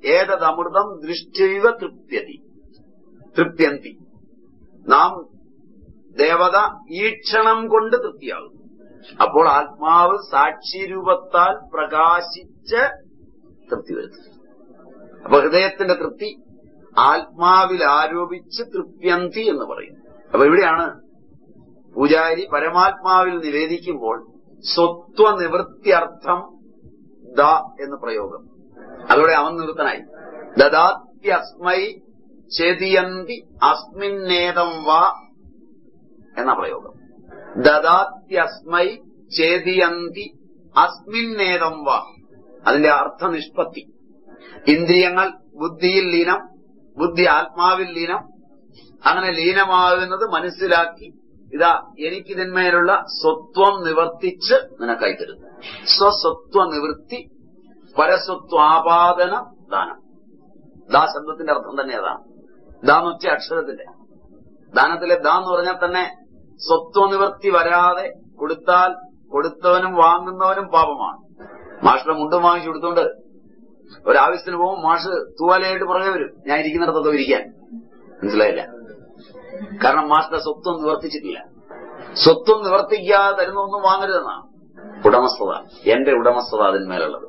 ഏതമൃതം ദൃഷ്ടൈവ തൃപ്യതി തൃപ്യന്തി നാം ദേവത ഈക്ഷണം കൊണ്ട് തൃപ്തിയാകും അപ്പോൾ ആത്മാവ് സാക്ഷിരൂപത്താൽ പ്രകാശിച്ച് തൃപ്തി വരുത്തും അപ്പൊ ഹൃദയത്തിന്റെ തൃപ്തി ആത്മാവിൽ ആരോപിച്ച് തൃപ്യന്തി എന്ന് പറയും അപ്പൊ ഇവിടെയാണ് പൂജാരി പരമാത്മാവിൽ നിവേദിക്കുമ്പോൾ സ്വത്വനിവൃത്തിയർത്ഥം ദ എന്ന് പ്രയോഗം അതോടെ അവൻ നിവൃത്തനായി ദദാത്യസ്മൈ ചെതിയന്തി അസ്മിന്നേതം വാ എന്ന പ്രയോഗം ദദാത്യസ്മൈ ചേതിയന്തി അസ്മിന്നേതം വാ അതിന്റെ അർത്ഥനിഷ്പത്തി ഇന്ദ്രിയങ്ങൾ ബുദ്ധിയിൽ ലീനം ബുദ്ധി ആത്മാവിൽ ലീനം അങ്ങനെ ലീനമാകുന്നത് മനസ്സിലാക്കി ഇതാ എനിക്കിതിന്മേലുള്ള സ്വത്വം നിവർത്തിച്ച് നിനക്കായി തരുന്നു സ്വസ്വത്വ നിവൃത്തി പരസ്വത്വാപാദന ദാനം ദാ ശബ്ദത്തിന്റെ അർത്ഥം തന്നെ അതാണ് ദാന്ന് ഒറ്റ അക്ഷരത്തിന്റെ ദാനത്തിലെ ദാ എന്ന് പറഞ്ഞാൽ തന്നെ സ്വത്വനിവൃത്തി വരാതെ കൊടുത്താൽ കൊടുത്തവനും വാങ്ങുന്നവനും പാപമാണ് മാഷിന്റെ മുണ്ടും വാങ്ങിച്ചു കൊടുത്തോണ്ട് ഒരാവശ്യത്തിന് പോകും മാഷ് തൂവാലയായിട്ട് പുറകെ വരും ഞാൻ ഇരിക്കുന്നിടത്തൊക്കെ ഇരിക്കാൻ മനസ്സിലായില്ല കാരണം മാഷിന്റെ സ്വത്വം നിവർത്തിച്ചിട്ടില്ല സ്വത്വം നിവർത്തിക്കാതെ തരുന്നൊന്നും വാങ്ങരുതെന്നാണ് ഉടമസ്ഥത എന്റെ ഉടമസ്ഥത അതിന്മേലുള്ളത്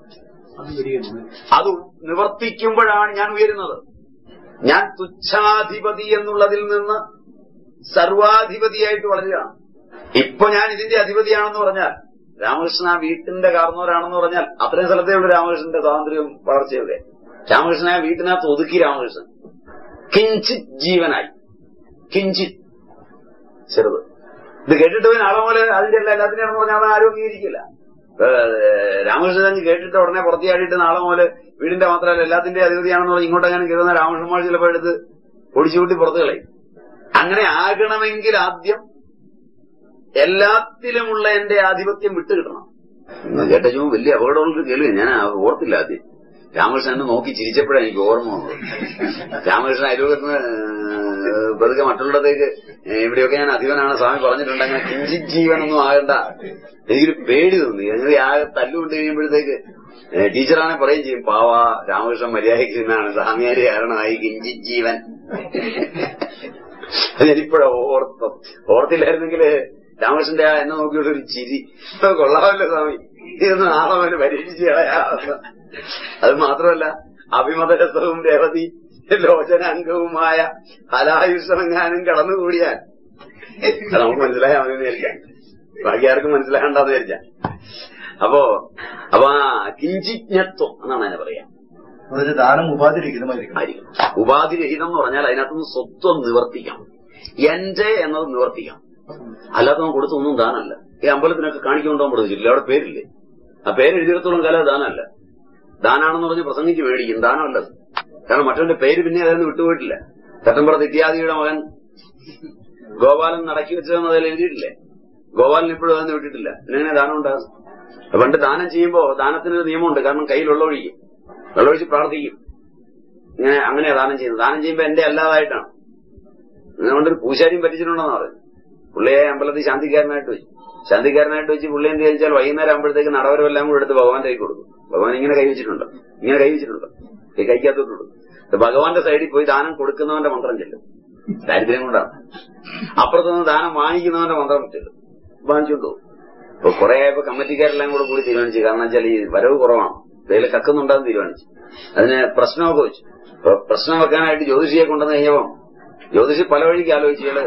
അത് നിവർത്തിക്കുമ്പോഴാണ് ഞാൻ ഉയരുന്നത് ഞാൻ തുച്ഛാധിപതി എന്നുള്ളതിൽ നിന്ന് സർവാധിപതിയായിട്ട് വളരുകയാണ് ഇപ്പൊ ഞാൻ ഇതിന്റെ അധിപതിയാണെന്ന് പറഞ്ഞാൽ രാമകൃഷ്ണൻ ആ വീട്ടിന്റെ കാർന്നവരാണെന്ന് പറഞ്ഞാൽ അത്രയും സ്ഥലത്തേ ഉള്ളൂ രാമകൃഷ്ണന്റെ സ്വാതന്ത്ര്യവും വളർച്ചയൊക്കെ രാമകൃഷ്ണനെ ആ വീട്ടിനകത്ത് ഒതുക്കി രാമകൃഷ്ണൻ കിഞ്ചിത് ജീവനായി കിഞ്ചിത് ചെറുത് ഇത് കേട്ടിട്ട് പോയി നാളെ പോലെ അതിന്റെ എല്ലാ എല്ലാത്തിനെയാണെന്ന് പറഞ്ഞാൽ അവൻ ആരും അംഗീകരിക്കില്ല രാമകൃഷ്ണൻ അങ്ങ് കേട്ടിട്ട് ഉടനെ പുറത്തിയാടിയിട്ട് നാളെ മുതൽ വീടിന്റെ മാത്രമല്ല എല്ലാത്തിന്റെ അധിപതിയാണെന്ന് പറഞ്ഞ് ഇങ്ങോട്ടെങ്ങനെ കയറുന്ന രാമകൃഷ്ണൻ മാഷ് ചിലപ്പോൾ എടുത്ത് ഒടിച്ചുകൂട്ടി പുറത്തു കളയും അങ്ങനെ ആകണമെങ്കിൽ ആദ്യം എല്ലാത്തിലുമുള്ള എന്റെ ആധിപത്യം വിട്ടുകിട്ടണം കേട്ടോ വലിയ അപകടമുള്ളൊരു കേൾവി ഞാൻ ഓർത്തില്ല ആദ്യം രാമകൃഷ്ണൻ എന്നെ നോക്കി ചിരിച്ചപ്പോഴാണ് എനിക്ക് ഓർമ്മ വന്നത് രാമകൃഷ്ണൻ അയൽവകത്തിന് പതുക്കെ മറ്റുള്ളിടത്തേക്ക് ഇവിടെയൊക്കെ ഞാൻ അധിപനാണ് സ്വാമി പറഞ്ഞിട്ടുണ്ട് അങ്ങനെ കിഞ്ചിത് ജീവനൊന്നും ആകണ്ട എനിക്കൊരു പേടി തോന്നി അങ്ങനെ ആ തല്ലുകൊണ്ട് കഴിയുമ്പോഴത്തേക്ക് ടീച്ചറാണെ പറയും ചെയ്യും പാവ രാമകൃഷ്ണൻ മര്യാദയ്ക്കുന്നതാണ് സ്വാമിയാര് കാരണമായി കിഞ്ചിത് ജീവൻ ഞാനിപ്പോഴാ ഓർത്തം ഓർത്തില്ലായിരുന്നെങ്കിൽ രാമകൃഷ്ണന്റെ ആ എന്നെ നോക്കിയിട്ട് ഒരു ചിരി കൊള്ളാമല്ലോ സ്വാമി ഇതൊന്ന് നാളെ അവന് പരീക്ഷിച്ച് കളയാ അത് മാത്രമല്ല അഭിമതരസവും രവതി ലോചനാംഗവുമായ ഹലായുഷമെങ്ങാനും കടന്നുകൂടിയാൽ അത് നമുക്ക് മനസ്സിലായാൽ മതി വിചാരിക്കാം ബാക്കി ആർക്കും മനസ്സിലാകണ്ടെന്ന് വിചാരിക്കാം അപ്പോ അപ്പൊ ആ കിഞ്ചിജ്ഞത്വം എന്നാണ് അതിനെ പറയാം അതൊരു ദാനം ഉപാധിരഹിതമായിരിക്കണം ആയിരിക്കും ഉപാധിരഹിതം എന്ന് പറഞ്ഞാൽ അതിനകത്തുനിന്ന് സ്വത്വം നിവർത്തിക്കാം എന്റെ എന്നത് നിവർത്തിക്കാം അല്ലാതെ നമുക്ക് കൊടുത്തൊന്നും ദാനമല്ല ഈ അമ്പലത്തിനൊക്കെ കാണിക്കൊണ്ടോൻ പഠിച്ചില്ല അവിടെ പേരില്ലേ ആ പേര് എഴുതിയിടത്തോളം കാലം ദാനമല്ല ദാനാണെന്ന് പറഞ്ഞ് പ്രസംഗിച്ച് മേടിക്കും ദാനമല്ല അത്. കാരണം മറ്റവന്റെ പേര് പിന്നെ അതൊന്നും വിട്ടുപോയിട്ടില്ല തട്ടമ്പുറത്ത് ഇത്യാദിയുടെ മകൻ ഗോപാലൻ നടക്കി വെച്ചതെന്ന് അതിൽ എഴുതിയിട്ടില്ലേ ഗോപാലൻ ഇപ്പോഴും അതൊന്നും വിട്ടിട്ടില്ല പിന്നെ എങ്ങനെ ദാനം ഉണ്ടാകും പണ്ട് ദാനം ചെയ്യുമ്പോ ദാനത്തിന് ഒരു നിയമമുണ്ട് കാരണം കയ്യിൽ വെള്ളമൊഴിക്കും വെള്ളമൊഴിച്ച് പ്രാർത്ഥിക്കും ഇങ്ങനെ അങ്ങനെയാ ദാനം ചെയ്യുന്നത് ദാനം ചെയ്യുമ്പോ എന്റെ അല്ലാതായിട്ടാണ് അതുകൊണ്ടൊരു പൂശാരിയും പറ്റിച്ചിട്ടുണ്ടെന്ന് പറയും പുള്ളിയെ അമ്പലത്തിൽ ശാന്തിക്കാരനായിട്ട് വെച്ചു ശാന്തിക്കാരനായിട്ട് വെച്ച് പുള്ളി എന്ത് ചോദിച്ചാൽ വൈകുന്നേരം ആകുമ്പോഴത്തേക്ക് നടവരമെല്ലാം കൂടെ എടുത്ത് ഭഗവാന്റെ കൈ കൊടുക്കും ഭഗവാൻ ഇങ്ങനെ കൈ വെച്ചിട്ടുണ്ട് ഇങ്ങനെ കൈ വെച്ചിട്ടുണ്ട് ഈ കൈക്കകത്തോട്ട് കൊടുക്കും ഇത് ഭഗവാന്റെ സൈഡിൽ പോയി ദാനം കൊടുക്കുന്നവന്റെ മന്ത്രം ചെല്ലും ദാരിദ്ര്യം കൊണ്ടാണ് അപ്പുറത്തുനിന്ന് ദാനം വാങ്ങിക്കുന്നവന്റെ മന്ത്രം ചെല്ലും വാങ്ങിച്ചുകൊണ്ട് പോകും ഇപ്പൊ കുറെ ഇപ്പൊ കമ്മിറ്റിക്കാരെല്ലാം കൂടെ കൂടി തീരുമാനിച്ചു കാരണം വെച്ചാൽ ഈ വരവ് കുറവാണ് ഇതിൽ കക്കുന്നുണ്ടാകും തീരുമാനിച്ചു അതിന് പ്രശ്നമൊക്കെ വെച്ചു അപ്പൊ പ്രശ്നം വെക്കാനായിട്ട് ജ്യോതിഷിയെ കൊണ്ടുവന്ന് കഴിഞ്ഞപ്പോ ജ്യോതിഷി പല വഴിക്ക് ആലോചിച്ചു ഇയാള്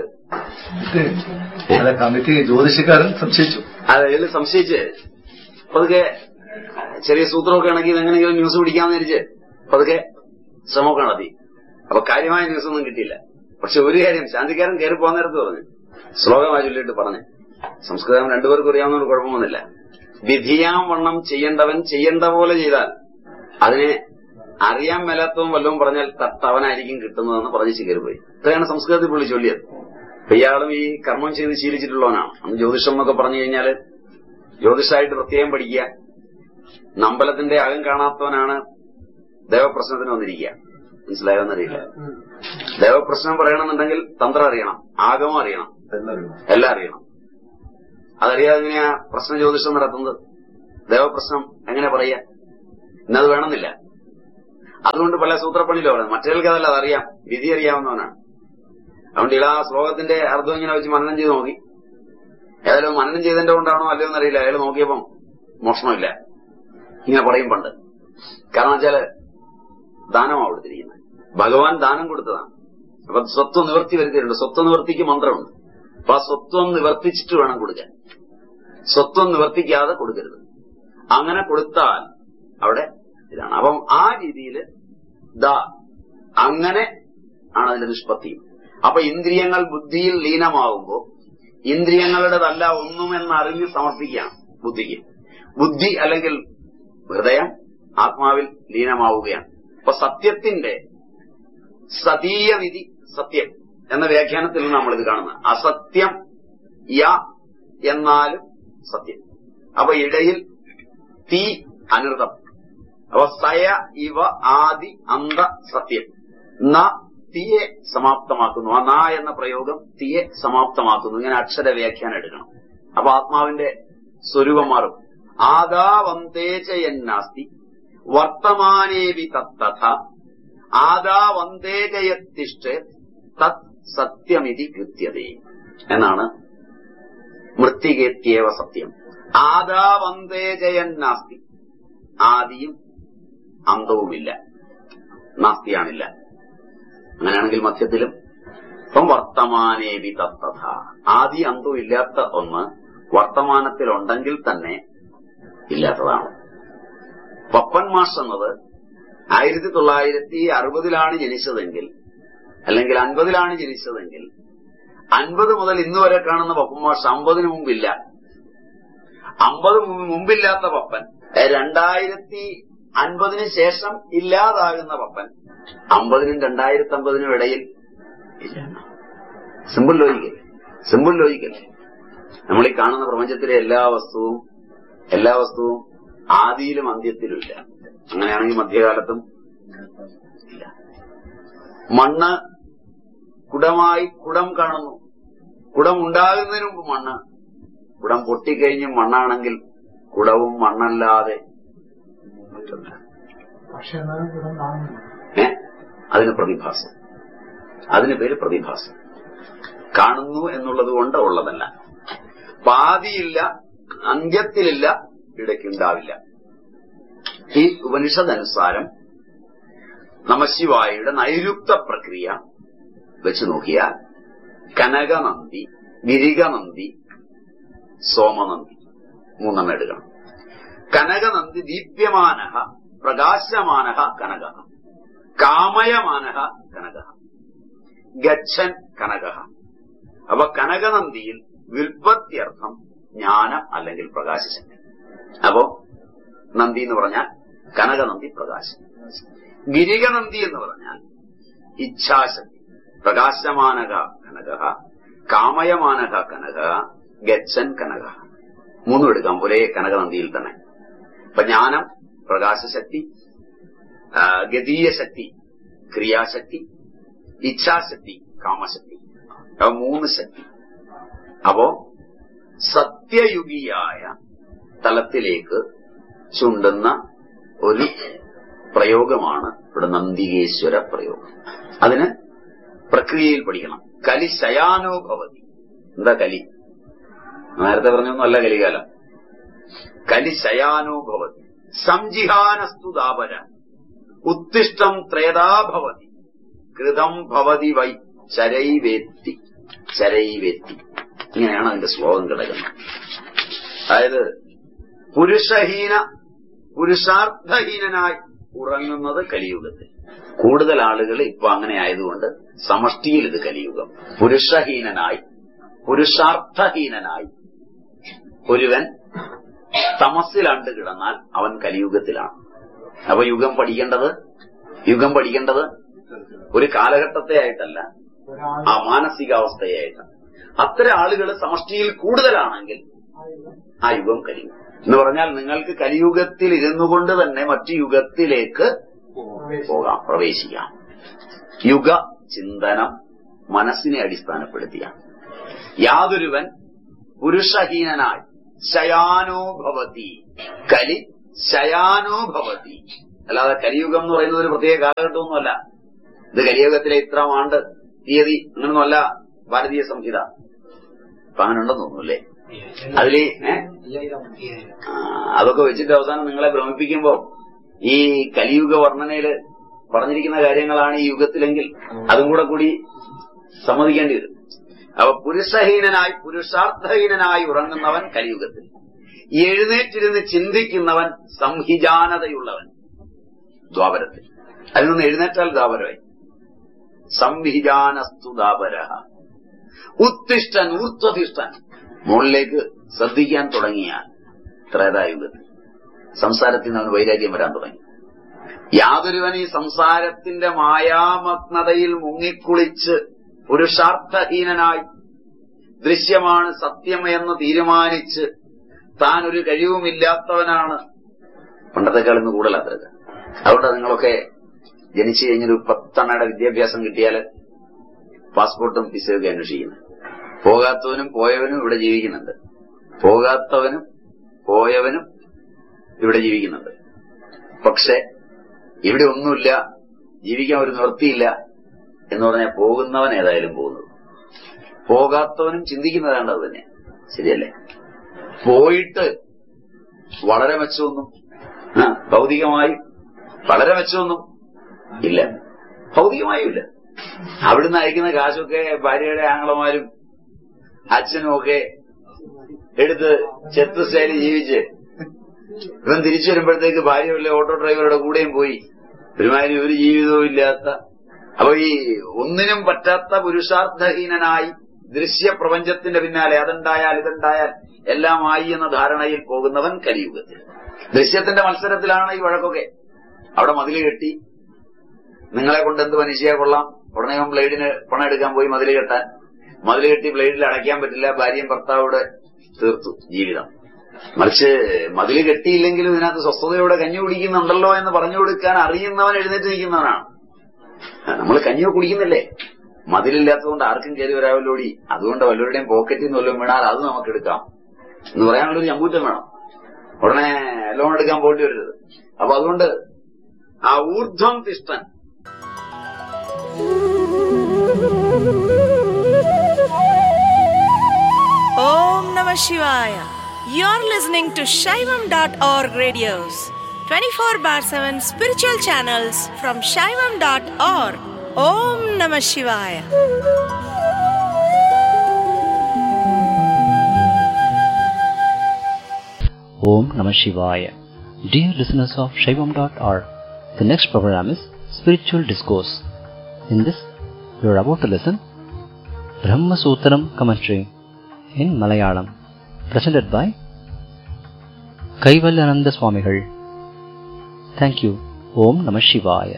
അല്ല കമ്മിറ്റി ജ്യോതിഷക്കാരൻ സംശയിച്ചു അത് ഇതിൽ സംശയിച്ച് പതുക്കെ ചെറിയ സൂത്രമൊക്കെ ഇണക്കി ഇതെങ്ങനെയെങ്കിലും ന്യൂസ് പിടിക്കാമെന്ന് വിചാരിച്ച് പതുക്കെ ശ്രമമൊക്കെ നടത്തി അപ്പൊ കാര്യമായ ന്യൂസ് ഒന്നും കിട്ടിയില്ല പക്ഷെ ഒരു കാര്യം ശാന്തിക്കാരൻ കയറി പോകാൻ നേരത്ത് പറഞ്ഞു ശ്ലോകമായി ചൊല്ലിയിട്ട് പറഞ്ഞു സംസ്കൃതം രണ്ടുപേർക്കും അറിയാവുന്നതുകൊണ്ട് കുഴപ്പമൊന്നുമില്ല വിധിയാം വണ്ണം ചെയ്യേണ്ടവൻ ചെയ്യേണ്ട പോലെ ചെയ്താൽ അതിനെ അറിയാൻ മേലാത്തവൻ വല്ലതും പറഞ്ഞാൽ തത്തവനായിരിക്കും കിട്ടുന്നതെന്ന് പറഞ്ഞ് കയറിപ്പോയി ഇത്രയാണ് സംസ്കൃതത്തിൽ പുള്ളി ചൊല്ലിയത് അപ്പൊ ഇയാളും ഈ കർമ്മം ചെയ്ത് ശീലിച്ചിട്ടുള്ളവനാണ് അന്ന് ജ്യോതിഷം എന്നൊക്കെ പറഞ്ഞു കഴിഞ്ഞാല് ജ്യോതിഷമായിട്ട് പ്രത്യേകം പഠിക്കുക നമ്പലത്തിന്റെ അകം കാണാത്തവനാണ് ദേവപ്രശ്നത്തിന് വന്നിരിക്കുക മനസ്സിലായോന്നറിയില്ല ദേവപ്രശ്നം പറയണമെന്നുണ്ടെങ്കിൽ തന്ത്രം അറിയണം ആഗമം അറിയണം എല്ലാവരും എല്ലാം അറിയണം അതറിയാതെ എങ്ങനെയാ പ്രശ്ന ജ്യോതിഷം നടത്തുന്നത് ദേവപ്രശ്നം എങ്ങനെ പറയാ ഇന്നത് വേണമെന്നില്ല അതുകൊണ്ട് പല സൂത്രപ്പണിയിലും പറയുന്നത് മറ്റേൾക്ക് അതല്ല അതറിയാം വിധി അറിയാവുന്നവനാണ് അതുകൊണ്ട് ഇള ആ ശ്ലോകത്തിന്റെ അർത്ഥം ഇങ്ങനെ വെച്ച് മനനം ചെയ്ത് നോക്കി ഏതായാലും മനനം ചെയ്തതിന്റെ കൊണ്ടാണോ അല്ലയോ എന്നറിയില്ല അയാൾ നോക്കിയപ്പം മോഷണമില്ല ഇങ്ങനെ പറയും പണ്ട് കാരണം വെച്ചാല് ദാനമാണ് കൊടുത്തിരിക്കുന്നത് ഭഗവാൻ ദാനം കൊടുത്തതാണ് അപ്പൊ സ്വത്വം നിവർത്തി വരുത്തിയിട്ടുണ്ട് സ്വത്വ നിവർത്തിക്ക് മന്ത്രമുണ്ട് അപ്പൊ ആ സ്വത്വം നിവർത്തിച്ചിട്ട് വേണം കൊടുക്കാൻ സ്വത്വം നിവർത്തിക്കാതെ കൊടുക്കരുത് അങ്ങനെ കൊടുത്താൽ അവിടെ ഇതാണ് അപ്പം ആ രീതിയിൽ ദാ അങ്ങനെ ആണ് അതിന്റെ നിഷ്പത്തി അപ്പൊ ഇന്ദ്രിയങ്ങൾ ബുദ്ധിയിൽ ലീനമാകുമ്പോൾ ഇന്ദ്രിയങ്ങളുടേതല്ല ഒന്നുമെന്ന് അറിഞ്ഞ് സമർപ്പിക്കുകയാണ് ബുദ്ധിക്ക് ബുദ്ധി അല്ലെങ്കിൽ ഹൃദയം ആത്മാവിൽ ലീനമാവുകയാണ് അപ്പൊ സത്യത്തിന്റെ സതീയവിധി സത്യം എന്ന വ്യാഖ്യാനത്തിൽ നിന്ന് നമ്മളിത് കാണുന്നത് അസത്യം യ എന്നാലും സത്യം അപ്പൊ ഇടയിൽ തീ അനൃതം അപ്പൊ സയ ഇവ ആദി അന്ത സത്യം ന തീയെ സമാപ്തമാക്കുന്നു ആ ന എന്ന പ്രയോഗം തീയെ സമാപ്തമാക്കുന്നു ഇങ്ങനെ അക്ഷര വ്യാഖ്യാനം എടുക്കണം അപ്പൊ ആത്മാവിന്റെ സ്വരൂപം മാറും ആദാവന്തേജയന്നാസ്തി വർത്തമാനേവി തത്തഥ ആദാവന്തേജയത്തിഷ്ഠ തത് സത്യമിതി കൃത്യതേ എന്നാണ് മൃത്തികേത്യവ സത്യം ആദാവന്തേജയന്നാസ്തി ആദിയും അന്തവുമില്ല നാസ്തിയാണില്ല അങ്ങനെയാണെങ്കിൽ മധ്യത്തിലും ഇപ്പം വർത്തമാനേവി തത്തഥ ആദി അന്തവും ഇല്ലാത്ത ഒന്ന് വർത്തമാനത്തിലുണ്ടെങ്കിൽ തന്നെ ഇല്ലാത്തതാണ് പപ്പൻ മാഷ് എന്നത് ആയിരത്തി തൊള്ളായിരത്തി അറുപതിലാണ് ജനിച്ചതെങ്കിൽ അല്ലെങ്കിൽ അൻപതിലാണ് ജനിച്ചതെങ്കിൽ അൻപത് മുതൽ ഇന്ന് വരെ കാണുന്ന പപ്പൻ മാഷ് അമ്പതിന് മുമ്പില്ല അമ്പത് മുമ്പില്ലാത്ത പപ്പൻ രണ്ടായിരത്തി അൻപതിന് ശേഷം ഇല്ലാതാകുന്ന പപ്പൻ അമ്പതിനും രണ്ടായിരത്തി അമ്പതിനും ഇടയിൽ ഇല്ല സിമ്പിൾ ലോജിക്കൽ സിമ്പിൾ ലോജിക്കൽ നമ്മൾ ഈ കാണുന്ന പ്രപഞ്ചത്തിലെ എല്ലാ വസ്തുവും എല്ലാ വസ്തുവും ആദിയിലും അന്ത്യത്തിലും ഇല്ല അങ്ങനെയാണെങ്കിൽ മധ്യകാലത്തും ഇല്ല മണ്ണ് കുടമായി കുടം കാണുന്നു കുടം ഉണ്ടാകുന്നതിന് മുമ്പ് മണ്ണ് കുടം പൊട്ടിക്കഴിഞ്ഞ് മണ്ണാണെങ്കിൽ കുടവും മണ്ണല്ലാതെ മറ്റൊന്ന് പക്ഷെ എന്നാലും ഇവിടെ കാണുന്നില്ല ഏ അതിന് പ്രതിഭാസം അതിന് പേര് പ്രതിഭാസം കാണുന്നു എന്നുള്ളത് കൊണ്ട് ഉള്ളതല്ല പാതിയില്ല അന്ത്യത്തിലില്ല ഇടയ്ക്കുണ്ടാവില്ല ഈ ഉപനിഷദനുസാരം നമശിവായുടെ നൈരുക്ത പ്രക്രിയ വെച്ച് നോക്കിയാൽ കനകനന്ദി ഗിരികനന്ദി സോമനന്ദി മൂന്നെണ്ണം എടുക്കണം കനകനന്ദി ദീപ്യമാന പ്രകാശമാന കനക കാമയമാന കനക ഗച്ഛൻ കനക അപ്പൊ കനകനന്ദിയിൽ വ്യുൽപത്യർത്ഥം ജ്ഞാനം അല്ലെങ്കിൽ പ്രകാശശക്തി അപ്പോ നന്ദി എന്ന് പറഞ്ഞാൽ കനകനന്ദി പ്രകാശം ഗിരികനന്ദി എന്ന് പറഞ്ഞാൽ ഇച്ഛാശക്തി പ്രകാശമാനക കനക കാമയമാനക കനക ഗച്ഛൻ കനക മൂന്നും എടുക്കാം ഒരേ കനകനന്ദിയിൽ തന്നെ അപ്പൊ ജ്ഞാനം പ്രകാശശക്തി ആ, ഗതീയ ശക്തി ക്രിയാശക്തി ഇച്ഛാശക്തി കാമശക്തി അപ്പൊ മൂന്ന് ശക്തി അപ്പോ സത്യയുഗിയായ തലത്തിലേക്ക് ചുണ്ടുന്ന ഒരു പ്രയോഗമാണ് ഇവിടെ നന്ദികേശ്വര പ്രയോഗം അതിന് പ്രക്രിയയിൽ പഠിക്കണം കലി ശയാനോ ഭവതി എന്താ കലി നേരത്തെ പറഞ്ഞൊന്നും അല്ല കലികാലം കലി ശയാനോ ഭവതി സംജിഹാനസ്തു ദാപര ഉത്തിഷ്ടം ത്രേതാ ഭവതി കൃതം ഭവതി വൈ ചരൈവേത്തി ചരൈവേത്തി ഇങ്ങനെയാണ് അതിന്റെ ശ്ലോകം കിടക്കുന്നത് അതായത് പുരുഷഹീന പുരുഷാർത്ഥഹീനനായി ഉറങ്ങുന്നത് കലിയുഗത്തിൽ കൂടുതൽ ആളുകൾ ഇപ്പൊ അങ്ങനെ ആയതുകൊണ്ട് സമഷ്ടിയിൽ ഇത് കലിയുഗം പുരുഷഹീനനായി പുരുഷാർത്ഥഹീനനായി ഒരുവൻ തമസിലാണ്ട് കിടന്നാൽ അവൻ കലിയുഗത്തിലാണ് അപ്പൊ യുഗം പഠിക്കേണ്ടത് യുഗം പഠിക്കേണ്ടത് ഒരു കാലഘട്ടത്തെ ആയിട്ടല്ല ഒരാൾ ആ മാനസികാവസ്ഥയായിട്ടാണ് അത്തരം ആളുകൾ സമഷ്ടിയിൽ കൂടുതലാണെങ്കിൽ ആ യുഗം കലിയുഗം എന്ന് പറഞ്ഞാൽ നിങ്ങൾക്ക് കലിയുഗത്തിൽ ഇരുന്നു കൊണ്ട് തന്നെ മറ്റു യുഗത്തിലേക്ക് പോകാം പ്രവേശിക്കാം യുഗ ചിന്തനം മനസ്സിനെ അടിസ്ഥാനപ്പെടുത്തിയാണ് യാതൊരുവൻ പുരുഷഹീനനായി ശയാനോ ഭവതി കലി ശയാനോ ഭവതി അല്ലാതെ കലിയുഗം എന്ന് പറയുന്നത് ഒരു പ്രത്യേക കാലഘട്ടമൊന്നുമല്ല ഇത് കലിയുഗത്തിലെ ഇത്രാം ആണ്ട് തീയതി അങ്ങനൊന്നുമല്ല ഭാരതീയ സംഹിത അപ്പൊ അങ്ങനെ ഉണ്ടെന്ന് തോന്നുന്നു അല്ലേ അതില് ഏ? ആ, അതൊക്കെ വെച്ചിട്ട് അവസാനം നിങ്ങളെ ഭ്രമിപ്പിക്കുമ്പോ ഈ കലിയുഗ വർണ്ണനയില് പറഞ്ഞിരിക്കുന്ന കാര്യങ്ങളാണ് ഈ യുഗത്തിലെങ്കിൽ അതും കൂടെ കൂടി സമ്മതിക്കേണ്ടി വരും അപ്പൊ പുരുഷഹീനനായി പുരുഷാർത്ഥഹീനനായി ഉറങ്ങുന്നവൻ കലിയുഗത്തിൽ എഴുന്നേറ്റിരുന്ന് ചിന്തിക്കുന്നവൻ സംഹിജാനതയുള്ളവൻ ദ്വാപരത്തിൽ അതിൽ നിന്ന് എഴുന്നേറ്റാൽ ദ്വാപരമായി സംഹിജാനസ്തു ദ്വാപര ഉത്തിഷ്ടൻ ഊർധ്വതിഷ്ഠൻ മുകളിലേക്ക് ശ്രദ്ധിക്കാൻ തുടങ്ങിയാൽ ത്രേതായുഗത്തിൽ സംസാരത്തിൽ നിന്ന് അവന് വൈരാഗ്യം വരാൻ തുടങ്ങി യാതൊരുവൻ ഈ സംസാരത്തിന്റെ മായാമഗ്നതയിൽ മുങ്ങിക്കുളിച്ച് പുരുഷാർത്ഥഹീനനായി ദൃശ്യമാണ് സത്യം എന്ന് തീരുമാനിച്ച് താൻ ഒരു കഴിവുമില്ലാത്തവനാണ് പണ്ടത്തെക്കാൾ ഇന്ന് കൂടുതലാത്തത് അതുകൊണ്ടാണ് നിങ്ങളൊക്കെ ജനിച്ചു കഴിഞ്ഞൊരു പത്തെണ്ണയുടെ വിദ്യാഭ്യാസം കിട്ടിയാൽ പാസ്പോർട്ടും വിസയൊക്കെ അന്വേഷിക്കുന്നത് പോകാത്തവനും പോയവനും ഇവിടെ ജീവിക്കുന്നുണ്ട് പോകാത്തവനും പോയവനും ഇവിടെ ജീവിക്കുന്നുണ്ട് പക്ഷെ ഇവിടെ ഒന്നുമില്ല ജീവിക്കാൻ ഒരു നിവൃത്തിയില്ല എന്ന് പറഞ്ഞാൽ പോകുന്നവൻ ഏതായാലും പോകുന്നത് പോകാത്തവനും ചിന്തിക്കുന്നതാണ്ട് അത് തന്നെ ശരിയല്ലേ പോയിട്ട് വളരെ മെച്ചമൊന്നും ആ, ഭൗതികമായി വളരെ മെച്ചമൊന്നും ഇല്ല ഭൗതികമായും ഇല്ല അവിടുന്ന് അയക്കുന്ന കാശൊക്കെ ഭാര്യയുടെ ആങ്ങളമാരും അച്ഛനും ഒക്കെ എടുത്ത് ചെത്ത് സ്റ്റൈലിൽ ജീവിച്ച് ഇവൻ തിരിച്ചു വരുമ്പോഴത്തേക്ക് ഭാര്യയുള്ള ഓട്ടോ ഡ്രൈവറുടെ കൂടെയും പോയി ഒരുമാതിരി ഒരു ജീവിതവും ഇല്ലാത്ത അപ്പൊ ഈ ഒന്നിനും പറ്റാത്ത പുരുഷാർത്ഥഹീനനായി ദൃശ്യപ്രപഞ്ചത്തിന്റെ പിന്നാലെ അതുണ്ടായാൽ ഇതുണ്ടായാൽ എല്ലാമായി എന്ന ധാരണയിൽ പോകുന്നവൻ കലിയുഗത്തിൽ ദൃശ്യത്തിന്റെ മത്സരത്തിലാണ് ഈ വഴക്കൊക്കെ അവിടെ മതില് കെട്ടി നിങ്ങളെ കൊണ്ട് എന്ത് മനുഷ്യ കൊള്ളാം ഉടനെ അവൻ ബ്ലേഡിന് പണം എടുക്കാൻ പോയി മതില് കെട്ടാൻ മതില് കെട്ടി ബ്ലേഡിൽ അടയ്ക്കാൻ പറ്റില്ല ഭാര്യയും ഭർത്താവോടെ തീർത്തു ജീവിതം മറിച്ച് മതില് കെട്ടിയില്ലെങ്കിലും ഇതിനകത്ത് സ്വസ്ഥതയോടെ കഞ്ഞി കുടിക്കുന്നുണ്ടല്ലോ എന്ന് പറഞ്ഞു കൊടുക്കാൻ അറിയുന്നവൻ എഴുന്നേറ്റ് നിൽക്കുന്നവനാണ് നമ്മൾ കഞ്ഞി കുടിക്കുന്നില്ലേ മതിലില്ലാത്തതുകൊണ്ട് ആർക്കും കയറി വരാവല്ലോടി അതുകൊണ്ട് വല്ലവരുടെയും പോക്കറ്റിൽ നിന്ന് വല്ലതും വീണാൽ അത് നമുക്ക് എടുക്കാം എന്ന് പറയാനുള്ളൊരു ചമ്പൂറ്റം വേണം ഉടനെ ലോൺ എടുക്കാൻ പോണ്ടി വരരുത് അപ്പൊ അതുകൊണ്ട് ആ ഊർധ്വം തിഷ്ടൻ Om Namah Shivaya. You're listening to Shaivam.org radios, 24 bar 7 spiritual channels from Shaivam.org. Om Namah Shivaya. Om Namah Shivaya. Dear listeners of Shaivam.org, the next program is Spiritual Discourse. In this, you are about to listen Brahma Sutram commentary in Malayalam, presented by Kaivalyananda Swamigal. Thank you. Om Namah Shivaya.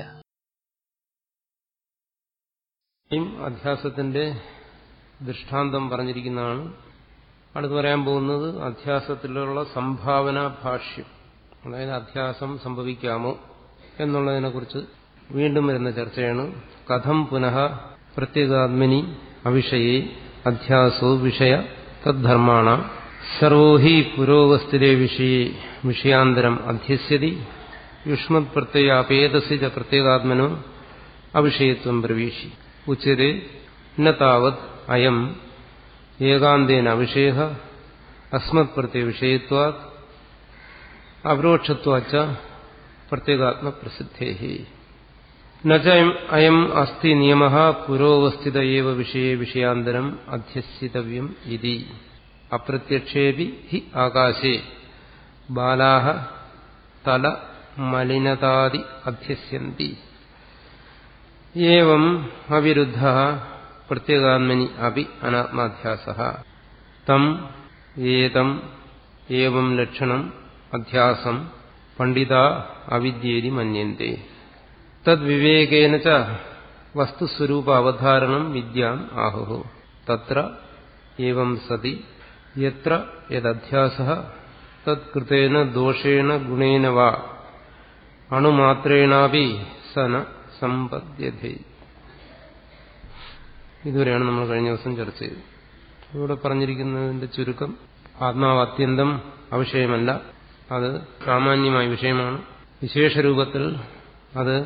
യും അധ്യാസത്തിന്റെ ദൃഷ്ടാന്തം പറഞ്ഞിരിക്കുന്നതാണ് അടുത്ത് പറയാൻ പോകുന്നത് അധ്യാസത്തിലുള്ള സംഭാവന ഭാഷ്യം അതായത് അധ്യാസം സംഭവിക്കാമോ എന്നുള്ളതിനെക്കുറിച്ച് വീണ്ടും വരുന്ന ചർച്ചയാണ് കഥം പുനഃ പ്രത്യേകാത്മനി അവിഷയെ അധ്യാസോ വിഷയ തദ്ധർമാണ സർവോ ഹി പുരോഗസ്ഥിരെ വിഷയെ വിഷയാന്തരം അധ്യസ്യതി യുഷ്മത് പ്രത്യയാപേതസി ച പ്രത്യേകാത്മനോ അവിഷയത്വം പ്രവേശി ഉച്ചരെ ന താവത് അയം ഏകാന്തേന അവിഷയ അസ്മത് പ്രത്യവിഷയത്വാത് അപരോക്ഷത്വാച്ച പ്രത്യേകാത്മപ്രസിദ്ധേ നയം അയം അസ്തി നിയമ പുരോവസ്ഥിത ഏവ വിഷയെ വിഷയാന്തരം അധ്യസിതവ്യം ഇതി അപ്രത്യക്ഷേപി ഹി ആകാശേ ബാലാ തല മലിനതാദി അധ്യസ്യന്തി ഏവം അവിരുദ്ധ പ്രത്യേകാത്മനി അപി അനാത്മാധ്യാസ തം ഏതം ഏവം ലക്ഷണം അധ്യാസം പണ്ഡിത അവിദ്യേരി മന്യന്തെ തദ്വിവേകേന ച വസ്തുസ്വരൂപ അവധാരണം വിദ്യാം ആഹുഹു തത്ര ഏവം സതി യത്ര യദധ്യാസ തത്കൃതേന ദോഷേണ ഗുണേന വാ അണുമാത്രേണാപി സന സമ്പദ്യതേ ഇതുവരെയാണ് നമ്മൾ കഴിഞ്ഞ ദിവസം ചർച്ച ചെയ്തത് ഇവിടെ പറഞ്ഞിരിക്കുന്നതിന്റെ ചുരുക്കം ആത്മാവ് അത്യന്തം അവിഷയമല്ല അത് സാമാന്യമായ വിഷയമാണ് വിശേഷരൂപത്തിൽ അത്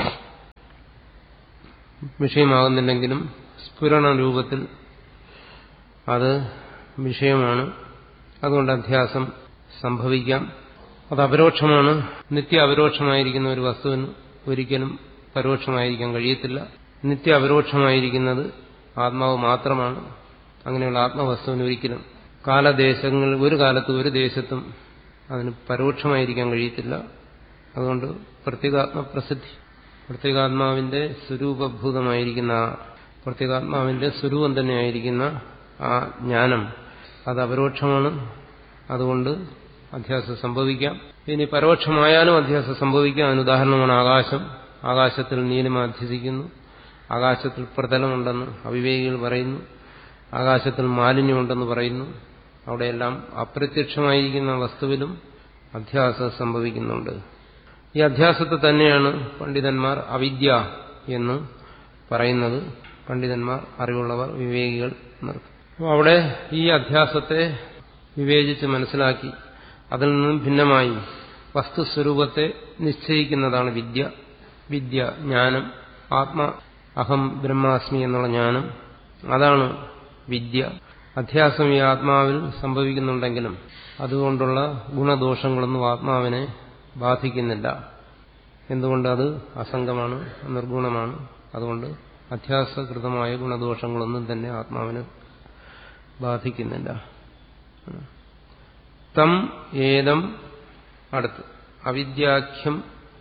വിഷയമാകുന്നില്ലെങ്കിലും സ്ഫുരണ രൂപത്തിൽ അത് വിഷയമാണ് അതുകൊണ്ട് അധ്യാസം സംഭവിക്കാം അത് അപരോക്ഷമാണ് നിത്യ അപരോക്ഷമായിരിക്കുന്ന ഒരു വസ്തുവിന് ഒരിക്കലും പരോക്ഷമായിരിക്കാൻ കഴിയത്തില്ല നിത്യ അപരോക്ഷമായിരിക്കുന്നത് ആത്മാവ് മാത്രമാണ് അങ്ങനെയുള്ള ആത്മവസ്തുവിന് ഒരിക്കലും കാലദേശങ്ങൾ ഒരു കാലത്ത് ഒരു ദേശത്തും അതിന് പരോക്ഷമായിരിക്കാൻ കഴിയത്തില്ല അതുകൊണ്ട് പ്രത്യേകാത്മ പ്രസിദ്ധി പ്രത്യേകാത്മാവിന്റെ സ്വരൂപഭൂതമായിരിക്കുന്ന ആ പ്രത്യേകാത്മാവിന്റെ സ്വരൂപം തന്നെയായിരിക്കുന്ന ആ ജ്ഞാനം അത് അപരോക്ഷമാണ് അതുകൊണ്ട് അധ്യാസം സംഭവിക്കാം ഇനി പരോക്ഷമായാലും അധ്യാസം സംഭവിക്കാം അതിന് ഉദാഹരണമാണ് ആകാശം ആകാശത്തിൽ നീലിമ അധ്യസിക്കുന്നു ആകാശത്തിൽ പ്രതലമുണ്ടെന്ന് അവിവേകികൾ പറയുന്നു ആകാശത്തിൽ മാലിന്യമുണ്ടെന്ന് പറയുന്നു അവിടെയെല്ലാം അപ്രത്യക്ഷമായിരിക്കുന്ന വസ്തുവിലും അധ്യാസം സംഭവിക്കുന്നുണ്ട് ഈ അധ്യാസത്തെ തന്നെയാണ് പണ്ഡിതന്മാർ അവിദ്യ എന്ന് പറയുന്നത് പണ്ഡിതന്മാർ അറിവുള്ളവർ വിവേകികൾ എന്നർത്ഥം അപ്പോൾ അവിടെ ഈ അധ്യാസത്തെ വിവേചിച്ച് മനസ്സിലാക്കി അതിൽ നിന്നും ഭിന്നമായി വസ്തുസ്വരൂപത്തെ നിശ്ചയിക്കുന്നതാണ് വിദ്യ വിദ്യ ജ്ഞാനം ആത്മ അഹം ബ്രഹ്മാസ്മി എന്നുള്ള ജ്ഞാനം അതാണ് വിദ്യ അധ്യാസം ഈ ആത്മാവിൽ സംഭവിക്കുന്നുണ്ടെങ്കിലും അതുകൊണ്ടുള്ള ഗുണദോഷങ്ങളൊന്നും ആത്മാവിനെ ബാധിക്കുന്നില്ല എന്തുകൊണ്ട് അത് അസംഗമാണ് നിർഗുണമാണ് അതുകൊണ്ട് അധ്യാസകൃതമായ ഗുണദോഷങ്ങളൊന്നും തന്നെ ആത്മാവിന് ബാധിക്കുന്നില്ല തം ഏതം അടുത്ത് അവിദ്യാഖ്യം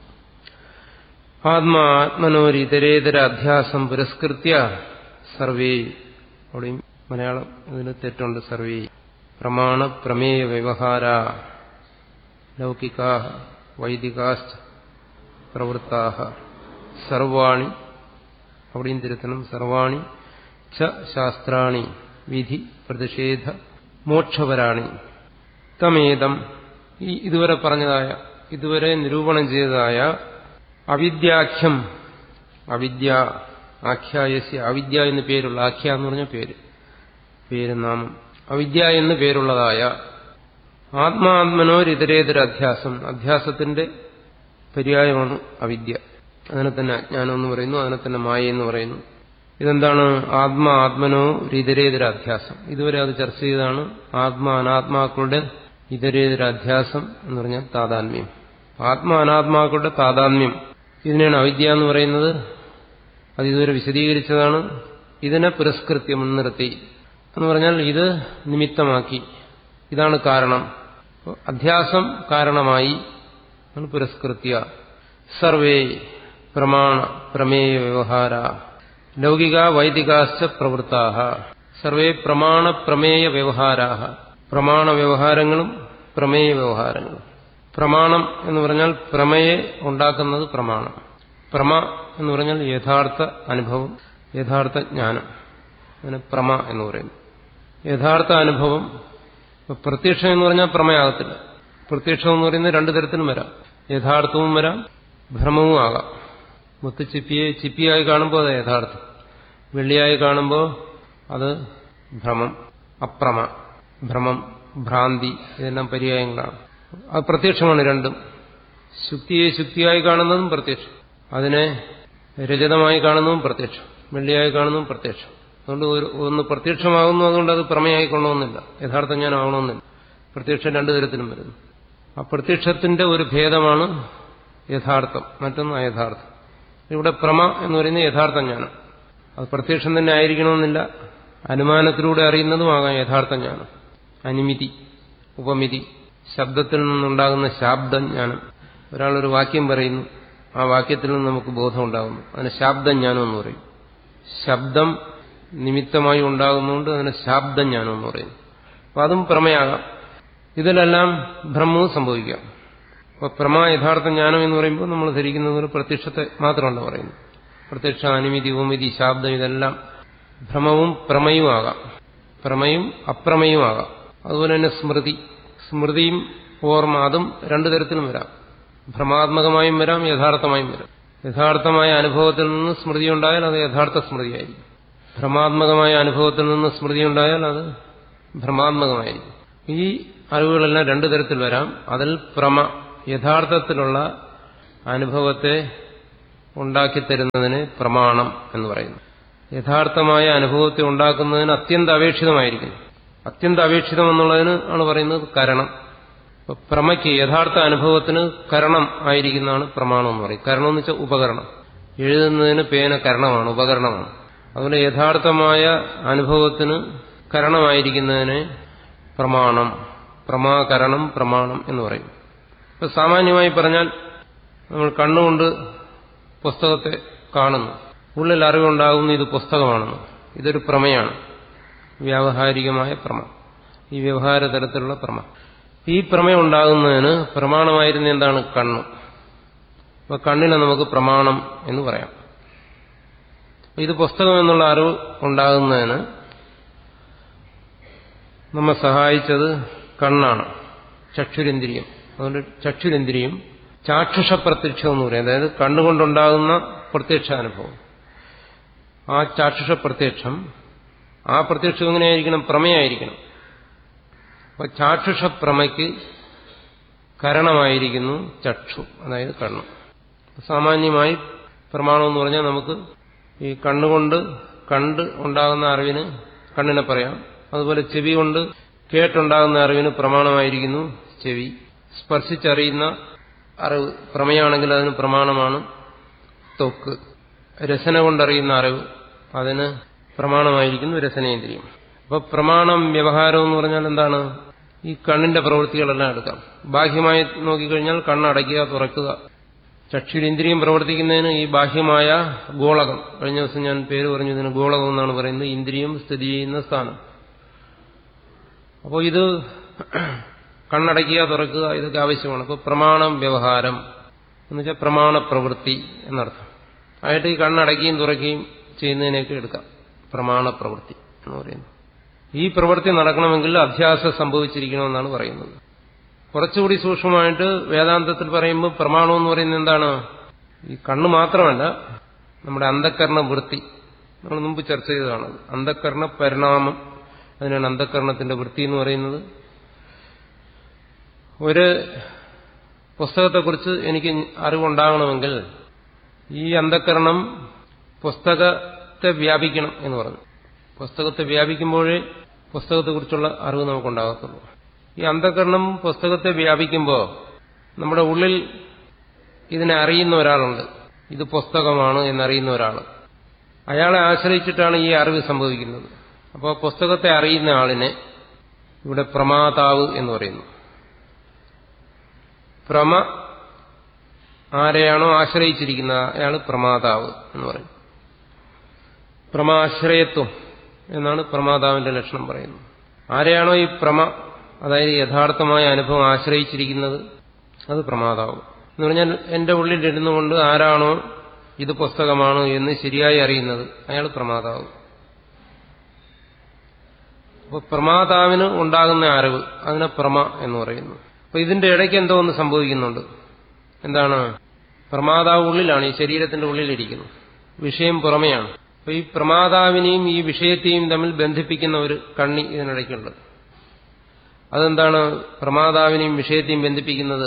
ആത്മാ ആത്മനോരിതരേതര അധ്യാസം പുരസ്കൃത്യ സർവേ അവിടെയും മലയാളം ഇതിന് തെറ്റുണ്ട് സർവേ പ്രമാണ പ്രമേയ വ്യവഹാര ലൗകികാ വൈദികാശ്ച പ്രവൃത്താ സർവാണി അവിടെയും തിരുത്തണം സർവാണി ച ശാസ്ത്രാണി വിധി പ്രതിഷേധ മോക്ഷപരാണി തമേതം ഈ ഇതുവരെ പറഞ്ഞതായ ഇതുവരെ നിരൂപണം ചെയ്തതായ അവിദ്യാഖ്യം അവിദ്യ ആഖ്യായസ്യ അവിദ്യ എന്ന് പേരുള്ള ആഖ്യ എന്ന് പറഞ്ഞ പേര് പേര് നാമം അവിദ്യ എന്ന് പേരുള്ളതായ ആത്മാത്മനോരിതരേതര അധ്യാസം അധ്യാസത്തിന്റെ പര്യായമാണ് അവിദ്യ അതിനെ തന്നെ അജ്ഞാനം എന്ന് പറയുന്നു അതിനെ തന്നെ മായ എന്ന് പറയുന്നു ഇതെന്താണ് ആത്മ ആത്മനോ ഇതരേതര അധ്യാസം ഇതുവരെ അത് ചർച്ച ചെയ്തതാണ് ആത്മ അനാത്മാക്കളുടെ ഇതരേതര അധ്യാസം എന്ന് പറഞ്ഞാൽ താതാത്മ്യം ആത്മ അനാത്മാക്കളുടെ താതാത്മ്യം ഇതിനെയാണ് അവിദ്യ എന്ന് പറയുന്നത് അത് ഇതുവരെ വിശദീകരിച്ചതാണ് ഇതിനെ പുരസ്കൃത്യം മുൻനിർത്തി എന്ന് പറഞ്ഞാൽ ഇത് നിമിത്തമാക്കി ഇതാണ് കാരണം അധ്യാസം കാരണമായി പുരസ്കൃത്യ സർവേ പ്രമാണ പ്രമേയ വ്യവഹാര ലൗകിക വൈദികാശ്ച പ്രവൃത്താ സർവേ പ്രമാണ പ്രമേയ വ്യവഹാരാ പ്രമാണ വ്യവഹാരങ്ങളും പ്രമേയ വ്യവഹാരങ്ങളും പ്രമാണം എന്ന് പറഞ്ഞാൽ പ്രമയെ ഉണ്ടാക്കുന്നത് പ്രമാണം പ്രമ എന്ന് പറഞ്ഞാൽ യഥാർത്ഥ അനുഭവം യഥാർത്ഥ ജ്ഞാനം അതിന് പ്രമ എന്ന് പറയുന്നു യഥാർത്ഥ അനുഭവം പ്രത്യക്ഷം എന്ന് പറഞ്ഞാൽ പ്രമയാകത്തില്ല പ്രത്യക്ഷം എന്ന് പറയുന്നത് രണ്ടു തരത്തിലും വരാം യഥാർത്ഥവും വരാം ഭ്രമവും ആകാം മുത്ത് ചിപ്പിയെ ചിപ്പിയായി കാണുമ്പോൾ അത് യഥാർത്ഥം വെള്ളിയായി കാണുമ്പോൾ അത് ഭ്രമം അപ്രമ ഭ്രമം ഭ്രാന്തി ഇതെല്ലാം പര്യായങ്ങളാണ് അത് പ്രത്യക്ഷമാണ് രണ്ടും ശുക്തിയെ ശുക്തിയായി കാണുന്നതും പ്രത്യക്ഷം അതിനെ രജതമായി കാണുന്നതും പ്രത്യക്ഷം വെള്ളിയായി കാണുന്നതും പ്രത്യക്ഷം അതുകൊണ്ട് ഒരു ഒന്ന് പ്രത്യക്ഷമാകുന്നു അതുകൊണ്ട് അത് പ്രമേയായി കൊള്ളണമെന്നില്ല യഥാർത്ഥം ഞാൻ ആവണമെന്നില്ല പ്രത്യക്ഷം രണ്ടു തരത്തിലും വരുന്നു ആ പ്രത്യക്ഷത്തിന്റെ ഒരു ഭേദമാണ് യഥാർത്ഥം മറ്റൊന്ന് അയഥാർത്ഥം ഇവിടെ പ്രമ എന്ന് പറയുന്നത് യഥാർത്ഥ ജ്ഞാനം അത് പ്രത്യക്ഷം തന്നെ ആയിരിക്കണമെന്നില്ല അനുമാനത്തിലൂടെ അറിയുന്നതുമാകാം യഥാർത്ഥ ജ്ഞാനം അനുമിതി ഉപമിതി ശബ്ദത്തിൽ നിന്നുണ്ടാകുന്ന ശാബ്ദജ്ഞാനം ഒരാളൊരു വാക്യം പറയുന്നു ആ വാക്യത്തിൽ നിന്ന് നമുക്ക് ബോധം ഉണ്ടാകുന്നു അതിന് ശാബ്ദജ്ഞാനം എന്ന് പറയും ശബ്ദം നിമിത്തമായി ഉണ്ടാകുന്നതുകൊണ്ട് അതിന് ശാബ്ദജ്ഞാനം എന്ന് പറയുന്നു അപ്പം അതും പ്രമയാകാം ഇതിലെല്ലാം ഭ്രമവും സംഭവിക്കാം അപ്പൊ പ്രമ യഥാർത്ഥ ജ്ഞാനം എന്ന് പറയുമ്പോൾ നമ്മൾ ധരിക്കുന്നത് ഒരു പ്രത്യക്ഷത്തെ മാത്രമല്ല പറയുന്നത് പ്രത്യക്ഷ അനുമതി ഉപമിതി ശാബ്ദം ഇതെല്ലാം ഭ്രമവും പ്രമയും ആകാം പ്രമയും അപ്രമയും ആകാം അതുപോലെ തന്നെ സ്മൃതി സ്മൃതിയും ഓർമ്മ അതും രണ്ടു തരത്തിലും വരാം ഭ്രമാത്മകമായും വരാം യഥാർത്ഥമായും വരാം യഥാർത്ഥമായ അനുഭവത്തിൽ നിന്ന് സ്മൃതി ഉണ്ടായാൽ അത് യഥാർത്ഥ സ്മൃതിയായിരിക്കും ഭ്രമാത്മകമായ അനുഭവത്തിൽ നിന്ന് സ്മൃതി ഉണ്ടായാൽ അത് ഭ്രമാത്മകമായിരിക്കും ഈ അറിവുകളെല്ലാം രണ്ടു തരത്തിൽ വരാം അതിൽ പ്രമ യഥാർത്ഥത്തിലുള്ള അനുഭവത്തെ ഉണ്ടാക്കിത്തരുന്നതിന് പ്രമാണം എന്ന് പറയുന്നു യഥാർത്ഥമായ അനുഭവത്തെ ഉണ്ടാക്കുന്നതിന് അത്യന്ത അപേക്ഷിതമായിരിക്കുന്നു അത്യന്ത അപേക്ഷിതം എന്നുള്ളതിന് ആണ് പറയുന്നത് കരണം അപ്പൊ പ്രമയ്ക്ക് യഥാർത്ഥ അനുഭവത്തിന് കരണം ആയിരിക്കുന്നതാണ് പ്രമാണം എന്ന് പറയും കരണം എന്ന് വെച്ചാൽ ഉപകരണം എഴുതുന്നതിന് പേന കരണമാണ് ഉപകരണമാണ് അതുപോലെ യഥാർത്ഥമായ അനുഭവത്തിന് കരണമായിരിക്കുന്നതിന് പ്രമാണം പ്രമാകരണം പ്രമാണം എന്ന് പറയും ഇപ്പൊ സാമാന്യമായി പറഞ്ഞാൽ നമ്മൾ കണ്ണുകൊണ്ട് പുസ്തകത്തെ കാണുന്നു ഉള്ളിൽ അറിവുണ്ടാകുന്നു ഇത് പുസ്തകമാണെന്ന് ഇതൊരു പ്രമയാണ് വ്യാവഹാരികമായ പ്രമ ഈ വ്യവഹാര തരത്തിലുള്ള പ്രമ ഈ പ്രമേയം ഉണ്ടാകുന്നതിന് പ്രമാണമായിരുന്ന എന്താണ് കണ്ണ് അപ്പൊ കണ്ണിനെ നമുക്ക് പ്രമാണം എന്ന് പറയാം ഇത് പുസ്തകം എന്നുള്ള അറിവ് ഉണ്ടാകുന്നതിന് നമ്മെ സഹായിച്ചത് കണ്ണാണ് ചക്ഷുരേന്ദ്രിയം അതുകൊണ്ട് ചക്ഷുരേന്ദ്രിയം ചാക്ഷുഷ പ്രത്യക്ഷം എന്ന് പറയും അതായത് കണ്ണുകൊണ്ടുണ്ടാകുന്ന പ്രത്യക്ഷാനുഭവം ആ ചാക്ഷുഷ പ്രത്യക്ഷം ആ പ്രത്യക്ഷം എങ്ങനെയായിരിക്കണം പ്രമേയായിരിക്കണം അപ്പൊ ചാക്ഷുഷ പ്രമയ്ക്ക് കരണമായിരിക്കുന്നു ചക്ഷു അതായത് കണ്ണ് സാമാന്യമായി പ്രമാണം എന്ന് പറഞ്ഞാൽ നമുക്ക് ഈ കണ്ണുകൊണ്ട് കണ്ട് ഉണ്ടാകുന്ന അറിവിന് കണ്ണിനെ പറയാം അതുപോലെ ചെവി കൊണ്ട് കേട്ടുണ്ടാകുന്ന അറിവിന് പ്രമാണമായിരിക്കുന്നു ചെവി സ്പർശിച്ചറിയുന്ന അറിവ് പ്രമേയാണെങ്കിൽ അതിന് പ്രമാണമാണ് ത്വക്ക് രസന കൊണ്ടറിയുന്ന അറിവ് അതിന് പ്രമാണമായിരിക്കുന്നു രസനേന്ദ്രിയം അപ്പൊ പ്രമാണം വ്യവഹാരം എന്ന് പറഞ്ഞാൽ എന്താണ് ഈ കണ്ണിന്റെ പ്രവൃത്തികളെല്ലാം എടുക്കാം ബാഹ്യമായി നോക്കിക്കഴിഞ്ഞാൽ കണ്ണടയ്ക്കുക തുറക്കുക ചക്ഷുരേന്ദ്രിയം പ്രവർത്തിക്കുന്നതിന് ഈ ബാഹ്യമായ ഗോളകം കഴിഞ്ഞ ദിവസം ഞാൻ പേര് പറഞ്ഞു ഇതിന് ഗോളകം എന്നാണ് പറയുന്നത് ഇന്ദ്രിയം സ്ഥിതി ചെയ്യുന്ന സ്ഥാനം അപ്പോൾ ഇത് കണ്ണടയ്ക്കുക തുറക്കുക ഇതൊക്കെ ആവശ്യമാണ് അപ്പോൾ പ്രമാണം വ്യവഹാരം എന്ന് വെച്ചാൽ പ്രമാണ പ്രവൃത്തി എന്നർത്ഥം ആയിട്ട് ഈ കണ്ണടയ്ക്കുകയും തുറക്കുകയും ചെയ്യുന്നതിനൊക്കെ എടുക്കാം പ്രമാണ പ്രവൃത്തി എന്ന് പറയുന്നത് ഈ പ്രവൃത്തി നടക്കണമെങ്കിൽ അധ്യാസം സംഭവിച്ചിരിക്കണമെന്നാണ് പറയുന്നത് കുറച്ചുകൂടി സൂക്ഷ്മമായിട്ട് വേദാന്തത്തിൽ പറയുമ്പോൾ പ്രമാണം എന്ന് പറയുന്നത് എന്താണ് ഈ കണ്ണ് മാത്രമല്ല നമ്മുടെ അന്ധക്കരണ വൃത്തി നമ്മൾ മുമ്പ് ചർച്ച ചെയ്തതാണ് അന്ധക്കരണ പരിണാമം അതിനാണ് അന്ധക്കരണത്തിന്റെ വൃത്തി എന്ന് പറയുന്നത് ഒരു പുസ്തകത്തെക്കുറിച്ച് എനിക്ക് അറിവുണ്ടാകണമെങ്കിൽ ഈ അന്ധക്കരണം പുസ്തകത്തെ വ്യാപിക്കണം എന്ന് പറഞ്ഞു പുസ്തകത്തെ വ്യാപിക്കുമ്പോഴേ പുസ്തകത്തെക്കുറിച്ചുള്ള അറിവ് നമുക്കുണ്ടാകത്തുള്ളൂ ഈ അന്ധകരണം പുസ്തകത്തെ വ്യാപിക്കുമ്പോൾ നമ്മുടെ ഉള്ളിൽ ഇതിനെ അറിയുന്ന ഒരാളുണ്ട് ഇത് പുസ്തകമാണ് എന്നറിയുന്ന ഒരാൾ അയാളെ ആശ്രയിച്ചിട്ടാണ് ഈ അറിവ് സംഭവിക്കുന്നത് അപ്പോൾ പുസ്തകത്തെ അറിയുന്ന ആളിനെ ഇവിടെ പ്രമാതാവ് എന്ന് പറയുന്നു പ്രമ ആരെയാണോ ആശ്രയിച്ചിരിക്കുന്നത് അയാൾ പ്രമാതാവ് എന്ന് പറയും പ്രമാശ്രയത്വം എന്നാണ് പ്രമാതാവിന്റെ ലക്ഷണം പറയുന്നത് ആരെയാണോ ഈ പ്രമ അതായത് യഥാർത്ഥമായ അനുഭവം ആശ്രയിച്ചിരിക്കുന്നത് അത് പ്രമാതാവും എന്ന് പറഞ്ഞാൽ എന്റെ ഉള്ളിൽ ഇരുന്നു കൊണ്ട് ആരാണോ ഇത് പുസ്തകമാണ് എന്ന് ശരിയായി അറിയുന്നത് അയാൾ പ്രമാതാവ് അപ്പൊ പ്രമാതാവിന് ഉണ്ടാകുന്ന അറിവ് അതിനെ പ്രമ എന്ന് പറയുന്നു അപ്പൊ ഇതിന്റെ ഇടയ്ക്ക് എന്തോ ഒന്ന് സംഭവിക്കുന്നുണ്ട് എന്താണ് പ്രമാതാവ് ഉള്ളിലാണ് ഈ ശരീരത്തിന്റെ ഉള്ളിലിരിക്കുന്നു വിഷയം പുറമെയാണ് അപ്പൊ ഈ പ്രമാതാവിനെയും ഈ വിഷയത്തെയും തമ്മിൽ ബന്ധിപ്പിക്കുന്ന ഒരു കണ്ണി ഇതിനിടയ്ക്കുണ്ട് അതെന്താണ് പ്രമാതാവിനെയും വിഷയത്തെയും ബന്ധിപ്പിക്കുന്നത്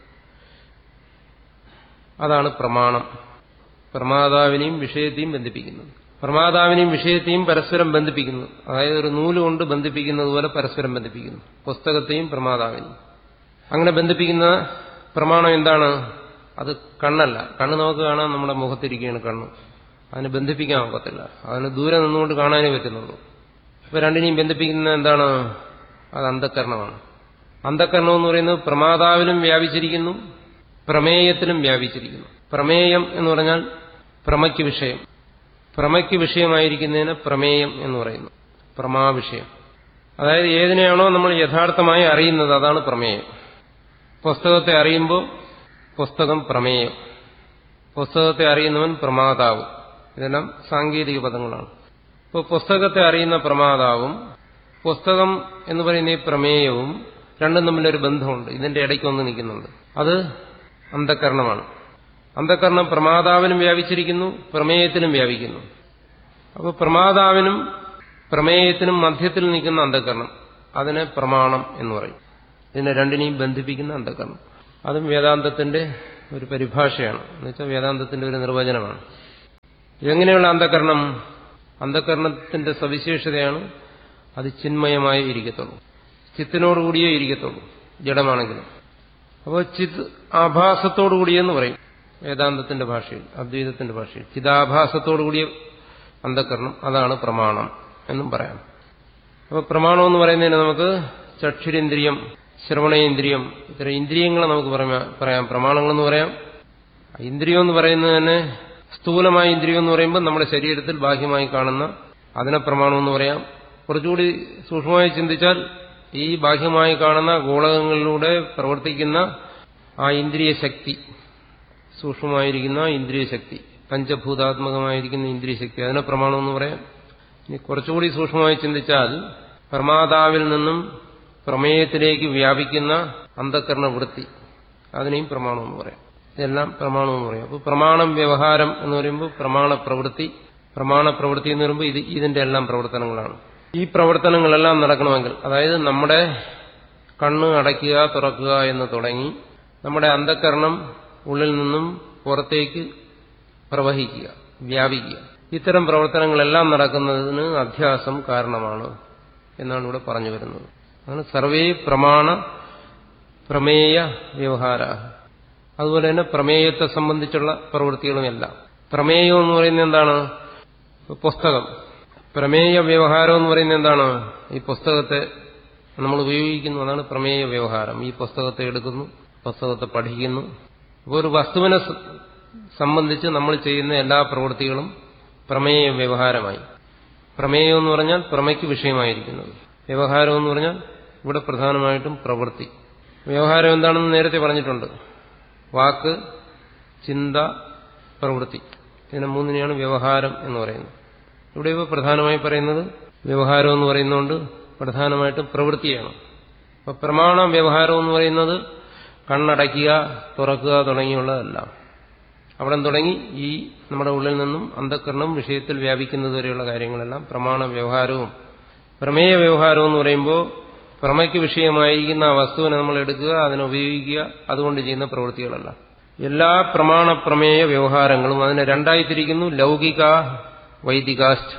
അതാണ് പ്രമാണം പ്രമാതാവിനെയും വിഷയത്തെയും ബന്ധിപ്പിക്കുന്നത് പ്രമാതാവിനെയും വിഷയത്തെയും പരസ്പരം ബന്ധിപ്പിക്കുന്നു അതായത് ഒരു നൂലുകൊണ്ട് ബന്ധിപ്പിക്കുന്നത് പോലെ പരസ്പരം ബന്ധിപ്പിക്കുന്നു പുസ്തകത്തെയും പ്രമാതാവിനെയും അങ്ങനെ ബന്ധിപ്പിക്കുന്ന പ്രമാണം എന്താണ് അത് കണ്ണല്ല കണ്ണ് നമുക്ക് കാണാൻ നമ്മുടെ മുഖത്തിരിക്കുകയാണ് കണ്ണ് അതിനെ ബന്ധിപ്പിക്കാൻ ഒക്കത്തില്ല അതിന് ദൂരെ നിന്നുകൊണ്ട് കാണാനേ പറ്റുന്നുള്ളൂ ഇപ്പൊ രണ്ടിനെയും ബന്ധിപ്പിക്കുന്ന എന്താണ് അത് അന്ധക്കരണമാണ് അന്ധക്കരണം എന്ന് പറയുന്നത് പ്രമാതാവിലും വ്യാപിച്ചിരിക്കുന്നു പ്രമേയത്തിലും വ്യാപിച്ചിരിക്കുന്നു പ്രമേയം എന്ന് പറഞ്ഞാൽ പ്രമയ്ക്ക് വിഷയം പ്രമയ്ക്ക് വിഷയമായിരിക്കുന്നതിന് പ്രമേയം എന്ന് പറയുന്നു പ്രമാവിഷയം അതായത് ഏതിനെയാണോ നമ്മൾ യഥാർത്ഥമായി അറിയുന്നത് അതാണ് പ്രമേയം പുസ്തകത്തെ അറിയുമ്പോൾ പുസ്തകം പ്രമേയം പുസ്തകത്തെ അറിയുന്നവൻ പ്രമാതാവ് ഇതെല്ലാം സാങ്കേതിക പദങ്ങളാണ് ഇപ്പോൾ പുസ്തകത്തെ അറിയുന്ന പ്രമാതാവും പുസ്തകം എന്ന് പറയുന്ന ഈ പ്രമേയവും രണ്ടും തമ്മിലൊരു ബന്ധമുണ്ട് ഇതിന്റെ ഇടയ്ക്ക് ഒന്ന് നിൽക്കുന്നുണ്ട് അത് അന്ധകരണമാണ് അന്ധകരണം പ്രമാതാവിനും വ്യാപിച്ചിരിക്കുന്നു പ്രമേയത്തിനും വ്യാപിക്കുന്നു അപ്പോൾ പ്രമാതാവിനും പ്രമേയത്തിനും മധ്യത്തിൽ നിൽക്കുന്ന അന്ധകരണം അതിനെ പ്രമാണം എന്ന് പറയും ഇതിനെ രണ്ടിനെയും ബന്ധിപ്പിക്കുന്ന അന്ധകരണം അതും വേദാന്തത്തിന്റെ ഒരു പരിഭാഷയാണ് എന്നുവെച്ചാൽ വേദാന്തത്തിന്റെ ഒരു നിർവചനമാണ് എങ്ങനെയുള്ള അന്ധകരണം അന്ധകരണത്തിന്റെ സവിശേഷതയാണ് അത് ചിന്മയമായി ഇരിക്കത്തുള്ളൂ ചിത്തിനോടുകൂടിയേ ഇരിക്കത്തുള്ളൂ ജഡമാണെങ്കിലും അപ്പോൾ ചിത് ആഭാസത്തോടുകൂടിയെന്ന് പറയും വേദാന്തത്തിന്റെ ഭാഷയിൽ അദ്വൈതത്തിന്റെ ഭാഷയിൽ ചിതാഭാസത്തോടുകൂടിയ അന്ധകരണം അതാണ് പ്രമാണം എന്നും പറയാം അപ്പോൾ പ്രമാണം എന്ന് പറയുന്നതിന് നമുക്ക് ചക്ഷുരേന്ദ്രിയം ശ്രവണേന്ദ്രിയം ഇത്തരം ഇന്ദ്രിയങ്ങളെ നമുക്ക് പറയാം പറയാം പ്രമാണങ്ങളെന്ന് പറയാം ഇന്ദ്രിയം എന്ന് പറയുന്നത് തന്നെ സ്ഥൂലമായ ഇന്ദ്രിയം എന്ന് പറയുമ്പോൾ നമ്മുടെ ശരീരത്തിൽ ബാഹ്യമായി കാണുന്ന അതിനെ പ്രമാണം എന്ന് പറയാം കുറച്ചുകൂടി സൂക്ഷ്മമായി ചിന്തിച്ചാൽ ഈ ബാഹ്യമായി കാണുന്ന ഗോളകങ്ങളിലൂടെ പ്രവർത്തിക്കുന്ന ആ ഇന്ദ്രിയ ശക്തി സൂക്ഷ്മമായിരിക്കുന്ന ഇന്ദ്രിയ ശക്തി പഞ്ചഭൂതാത്മകമായിരിക്കുന്ന ഇന്ദ്രിയ ശക്തി അതിനെ പ്രമാണം എന്ന് പറയാം ഇനി കുറച്ചുകൂടി സൂക്ഷ്മമായി ചിന്തിച്ചാൽ പ്രമാതാവിൽ നിന്നും പ്രമേയത്തിലേക്ക് വ്യാപിക്കുന്ന അന്ധകരണ വൃത്തി അതിനെയും പ്രമാണം എന്ന് പറയാം ഇതെല്ലാം പ്രമാണം എന്ന് പറയാം അപ്പോൾ പ്രമാണം വ്യവഹാരം എന്ന് പറയുമ്പോൾ പ്രമാണ പ്രവൃത്തി പ്രമാണ പ്രവൃത്തി എന്ന് പറയുമ്പോൾ ഇത് ഇതിന്റെ എല്ലാം പ്രവർത്തനങ്ങളാണ് ഈ പ്രവർത്തനങ്ങളെല്ലാം നടക്കണമെങ്കിൽ അതായത് നമ്മുടെ കണ്ണ് അടയ്ക്കുക തുറക്കുക എന്ന് തുടങ്ങി നമ്മുടെ അന്ധകരണം ഉള്ളിൽ നിന്നും പുറത്തേക്ക് പ്രവഹിക്കുക വ്യാപിക്കുക ഇത്തരം പ്രവർത്തനങ്ങളെല്ലാം നടക്കുന്നതിന് അധ്യാസം കാരണമാണ് എന്നാണ് ഇവിടെ പറഞ്ഞു വരുന്നത് അതാണ് സർവേ പ്രമാണ പ്രമേയ വ്യവഹാര അതുപോലെ തന്നെ പ്രമേയത്തെ സംബന്ധിച്ചുള്ള പ്രവൃത്തികളുമെല്ലാം പ്രമേയം എന്ന് പറയുന്നത് എന്താണ് പുസ്തകം പ്രമേയ വ്യവഹാരം എന്ന് പറയുന്നത് എന്താണ് ഈ പുസ്തകത്തെ നമ്മൾ ഉപയോഗിക്കുന്നു അതാണ് പ്രമേയ വ്യവഹാരം ഈ പുസ്തകത്തെ എടുക്കുന്നു പുസ്തകത്തെ പഠിക്കുന്നു അപ്പോൾ ഒരു വസ്തുവിനെ സംബന്ധിച്ച് നമ്മൾ ചെയ്യുന്ന എല്ലാ പ്രവൃത്തികളും പ്രമേയ വ്യവഹാരമായി പ്രമേയം എന്ന് പറഞ്ഞാൽ പ്രമയ്ക്ക് വിഷയമായിരിക്കുന്നത് വ്യവഹാരം എന്ന് പറഞ്ഞാൽ ഇവിടെ പ്രധാനമായിട്ടും പ്രവൃത്തി വ്യവഹാരം എന്താണെന്ന് നേരത്തെ പറഞ്ഞിട്ടുണ്ട് വാക്ക് ചിന്ത പ്രവൃത്തി ഇതിനെ മൂന്നിനെയാണ് വ്യവഹാരം എന്ന് പറയുന്നത് ഇവിടെ ഇപ്പോൾ പ്രധാനമായി പറയുന്നത് വ്യവഹാരം എന്ന് പറയുന്നതുകൊണ്ട് പ്രധാനമായിട്ടും പ്രവൃത്തിയാണ് അപ്പൊ പ്രമാണ വ്യവഹാരം എന്ന് പറയുന്നത് കണ്ണടയ്ക്കുക തുറക്കുക തുടങ്ങിയുള്ളതല്ല അവിടെ തുടങ്ങി ഈ നമ്മുടെ ഉള്ളിൽ നിന്നും അന്ധക്കരണം വിഷയത്തിൽ വ്യാപിക്കുന്നത് വരെയുള്ള കാര്യങ്ങളെല്ലാം പ്രമാണ വ്യവഹാരവും പ്രമേയ വ്യവഹാരം എന്ന് പറയുമ്പോൾ പ്രമയ്ക്ക് വിഷയമായിരിക്കുന്ന ആ വസ്തുവിനെ നമ്മൾ എടുക്കുക അതിനെ ഉപയോഗിക്കുക അതുകൊണ്ട് ചെയ്യുന്ന പ്രവൃത്തികളല്ല എല്ലാ പ്രമാണ പ്രമേയ വ്യവഹാരങ്ങളും അതിനെ രണ്ടായി തിരിക്കുന്നു ലൗകിക വൈദികാസ്റ്റ്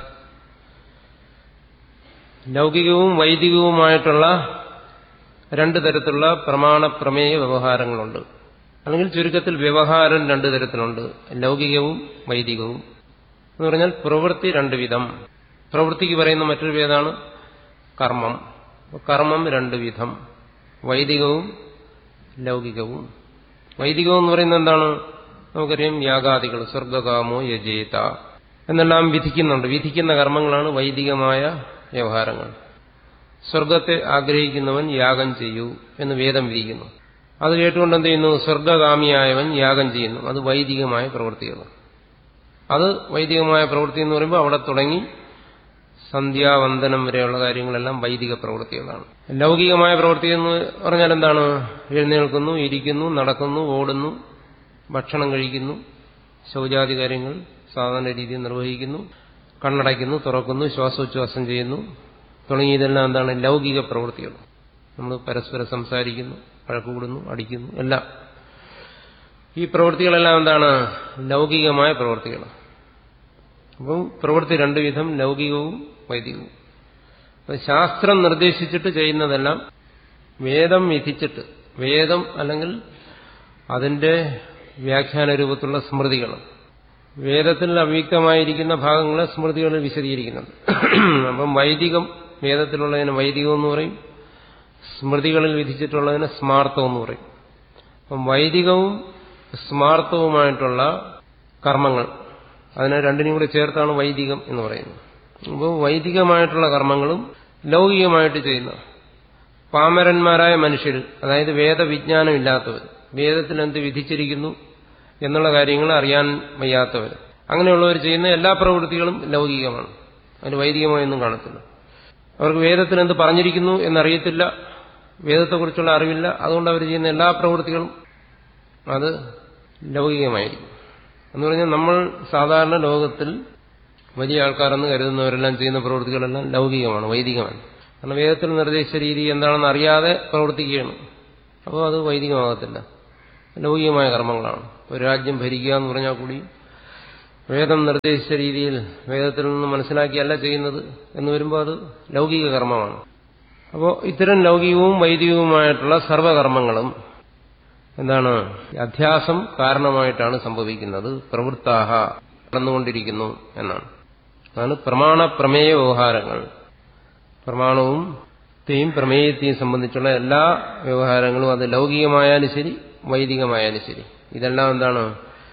ലൗകികവും വൈദികവുമായിട്ടുള്ള രണ്ട് തരത്തിലുള്ള പ്രമാണ പ്രമേയ വ്യവഹാരങ്ങളുണ്ട് അല്ലെങ്കിൽ ചുരുക്കത്തിൽ വ്യവഹാരം രണ്ടു തരത്തിലുണ്ട് ലൗകികവും വൈദികവും എന്ന് പറഞ്ഞാൽ പ്രവൃത്തി രണ്ടു വിധം പ്രവൃത്തിക്ക് പറയുന്ന മറ്റൊരു പേരാണ് കർമ്മം കർമ്മം രണ്ടു വിധം വൈദികവും ലൗകികവും വൈദികം എന്ന് പറയുന്നത് എന്താണ് നമുക്കറിയാം യാഗാദികൾ സ്വർഗകാമോ യജേത എന്നെല്ലാം വിധിക്കുന്നുണ്ട് വിധിക്കുന്ന കർമ്മങ്ങളാണ് വൈദികമായ വ്യവഹാരങ്ങൾ സ്വർഗത്തെ ആഗ്രഹിക്കുന്നവൻ യാഗം ചെയ്യൂ എന്ന് വേദം വിധിക്കുന്നു അത് കേട്ടുകൊണ്ട് എന്ത് ചെയ്യുന്നു സ്വർഗകാമിയായവൻ യാഗം ചെയ്യുന്നു അത് വൈദികമായ പ്രവൃത്തികൾ അത് വൈദികമായ പ്രവൃത്തി എന്ന് പറയുമ്പോൾ അവിടെ തുടങ്ങി സന്ധ്യാവന്ദനം വരെയുള്ള കാര്യങ്ങളെല്ലാം വൈദിക പ്രവൃത്തികളാണ് ലൗകികമായ പ്രവൃത്തി എന്ന് പറഞ്ഞാൽ എന്താണ് എഴുന്നേൽക്കുന്നു ഇരിക്കുന്നു നടക്കുന്നു ഓടുന്നു ഭക്ഷണം കഴിക്കുന്നു ശൗചാദി കാര്യങ്ങൾ സാധാരണ രീതിയിൽ നിർവഹിക്കുന്നു കണ്ണടയ്ക്കുന്നു തുറക്കുന്നു ശ്വാസോച്ഛ്വാസം ചെയ്യുന്നു തുടങ്ങിയതെല്ലാം എന്താണ് ലൗകിക പ്രവൃത്തികൾ നമ്മൾ പരസ്പരം സംസാരിക്കുന്നു വഴക്കുകൂടുന്നു അടിക്കുന്നു എല്ലാം ഈ പ്രവൃത്തികളെല്ലാം എന്താണ് ലൗകികമായ പ്രവൃത്തികൾ അപ്പം പ്രവൃത്തി രണ്ടു വിധം ലൗകികവും വൈദികവും ശാസ്ത്രം നിർദ്ദേശിച്ചിട്ട് ചെയ്യുന്നതെല്ലാം വേദം വിധിച്ചിട്ട് വേദം അല്ലെങ്കിൽ അതിന്റെ വ്യാഖ്യാന രൂപത്തിലുള്ള സ്മൃതികൾ വേദത്തിൽ അവ്യക്തമായിരിക്കുന്ന ഭാഗങ്ങളെ സ്മൃതികളിൽ വിശദീകരിക്കുന്നുണ്ട് അപ്പം വൈദികം വേദത്തിലുള്ളതിന് വൈദികം എന്ന് പറയും സ്മൃതികളിൽ വിധിച്ചിട്ടുള്ളതിന് സ്മാർത്ഥം എന്ന് പറയും അപ്പം വൈദികവും സ്മാർത്ഥവുമായിട്ടുള്ള കർമ്മങ്ങൾ അതിനെ രണ്ടിനും കൂടെ ചേർത്താണ് വൈദികം എന്ന് പറയുന്നത് അപ്പോൾ വൈദികമായിട്ടുള്ള കർമ്മങ്ങളും ലൗകികമായിട്ട് ചെയ്യുന്ന പാമരന്മാരായ മനുഷ്യർ അതായത് വേദവിജ്ഞാനം ഇല്ലാത്തവർ വേദത്തിൽ എന്ത് വിധിച്ചിരിക്കുന്നു എന്നുള്ള കാര്യങ്ങൾ അറിയാൻ വയ്യാത്തവർ അങ്ങനെയുള്ളവർ ചെയ്യുന്ന എല്ലാ പ്രവൃത്തികളും ലൗകികമാണ് അതിന് വൈദികമായൊന്നും കാണത്തില്ല അവർക്ക് വേദത്തിൽ എന്ത് പറഞ്ഞിരിക്കുന്നു എന്നറിയത്തില്ല വേദത്തെക്കുറിച്ചുള്ള അറിവില്ല അതുകൊണ്ട് അവർ ചെയ്യുന്ന എല്ലാ പ്രവൃത്തികളും അത് ലൗകികമായിരിക്കും എന്ന് പറഞ്ഞാൽ നമ്മൾ സാധാരണ ലോകത്തിൽ വലിയ ആൾക്കാരെന്ന് കരുതുന്നവരെല്ലാം ചെയ്യുന്ന പ്രവൃത്തികളെല്ലാം ലൗകികമാണ് വൈദികമാണ് കാരണം വേദത്തിൽ നിർദ്ദേശിച്ച രീതി എന്താണെന്ന് അറിയാതെ പ്രവർത്തിക്കുകയാണ് അപ്പോൾ അത് വൈദികമാകത്തില്ല ലൗകികമായ കർമ്മങ്ങളാണ് ഒരു രാജ്യം ഭരിക്കുക എന്ന് പറഞ്ഞാൽ കൂടി വേദം നിർദ്ദേശിച്ച രീതിയിൽ വേദത്തിൽ നിന്ന് മനസ്സിലാക്കിയല്ല ചെയ്യുന്നത് എന്ന് വരുമ്പോൾ അത് ലൗകിക കർമ്മമാണ് അപ്പോൾ ഇത്തരം ലൗകികവും വൈദികവുമായിട്ടുള്ള സർവകർമ്മങ്ങളും എന്താണ് അധ്യാസം കാരണമായിട്ടാണ് സംഭവിക്കുന്നത് പ്രവൃത്താഹ നടന്നുകൊണ്ടിരിക്കുന്നു എന്നാണ് അതാണ് പ്രമാണ പ്രമേയ വ്യവഹാരങ്ങൾ പ്രമാണവും ത്തെയും പ്രമേയത്തെയും സംബന്ധിച്ചുള്ള എല്ലാ വ്യവഹാരങ്ങളും അത് ലൗകികമായാലും ശരി വൈദികമായാലും ശരി ഇതെല്ലാം എന്താണ്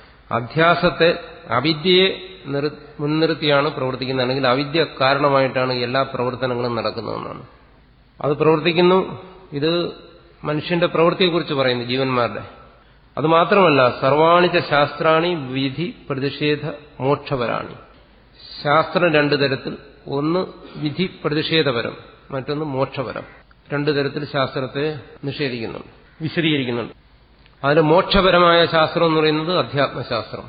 അധ്യാസത്തെ അവിദ്യയെ നിർ- മുൻനിർത്തിയാണ് പ്രവർത്തിക്കുന്നത് അല്ലെങ്കിൽ അവിദ്യ കാരണമായിട്ടാണ് എല്ലാ പ്രവർത്തനങ്ങളും നടക്കുന്നതെന്നാണ് അത് പ്രവർത്തിക്കുന്നു ഇത് മനുഷ്യന്റെ പ്രവൃത്തിയെക്കുറിച്ച് പറയുന്നു ജീവന്മാരുടെ അത് മാത്രമല്ല സർവാണിച്ച ശാസ്ത്രാണി വിധി പ്രതിഷേധ മോക്ഷപരാണി ശാസ്ത്രം രണ്ടു തരത്തിൽ ഒന്ന് വിധി പ്രതിഷേധപരം മറ്റൊന്ന് മോക്ഷപരം രണ്ടു തരത്തിൽ ശാസ്ത്രത്തെ നിഷേധിക്കുന്നുണ്ട് വിശദീകരിക്കുന്നുണ്ട് അതിൽ മോക്ഷപരമായ ശാസ്ത്രം എന്ന് പറയുന്നത് അധ്യാത്മശാസ്ത്രം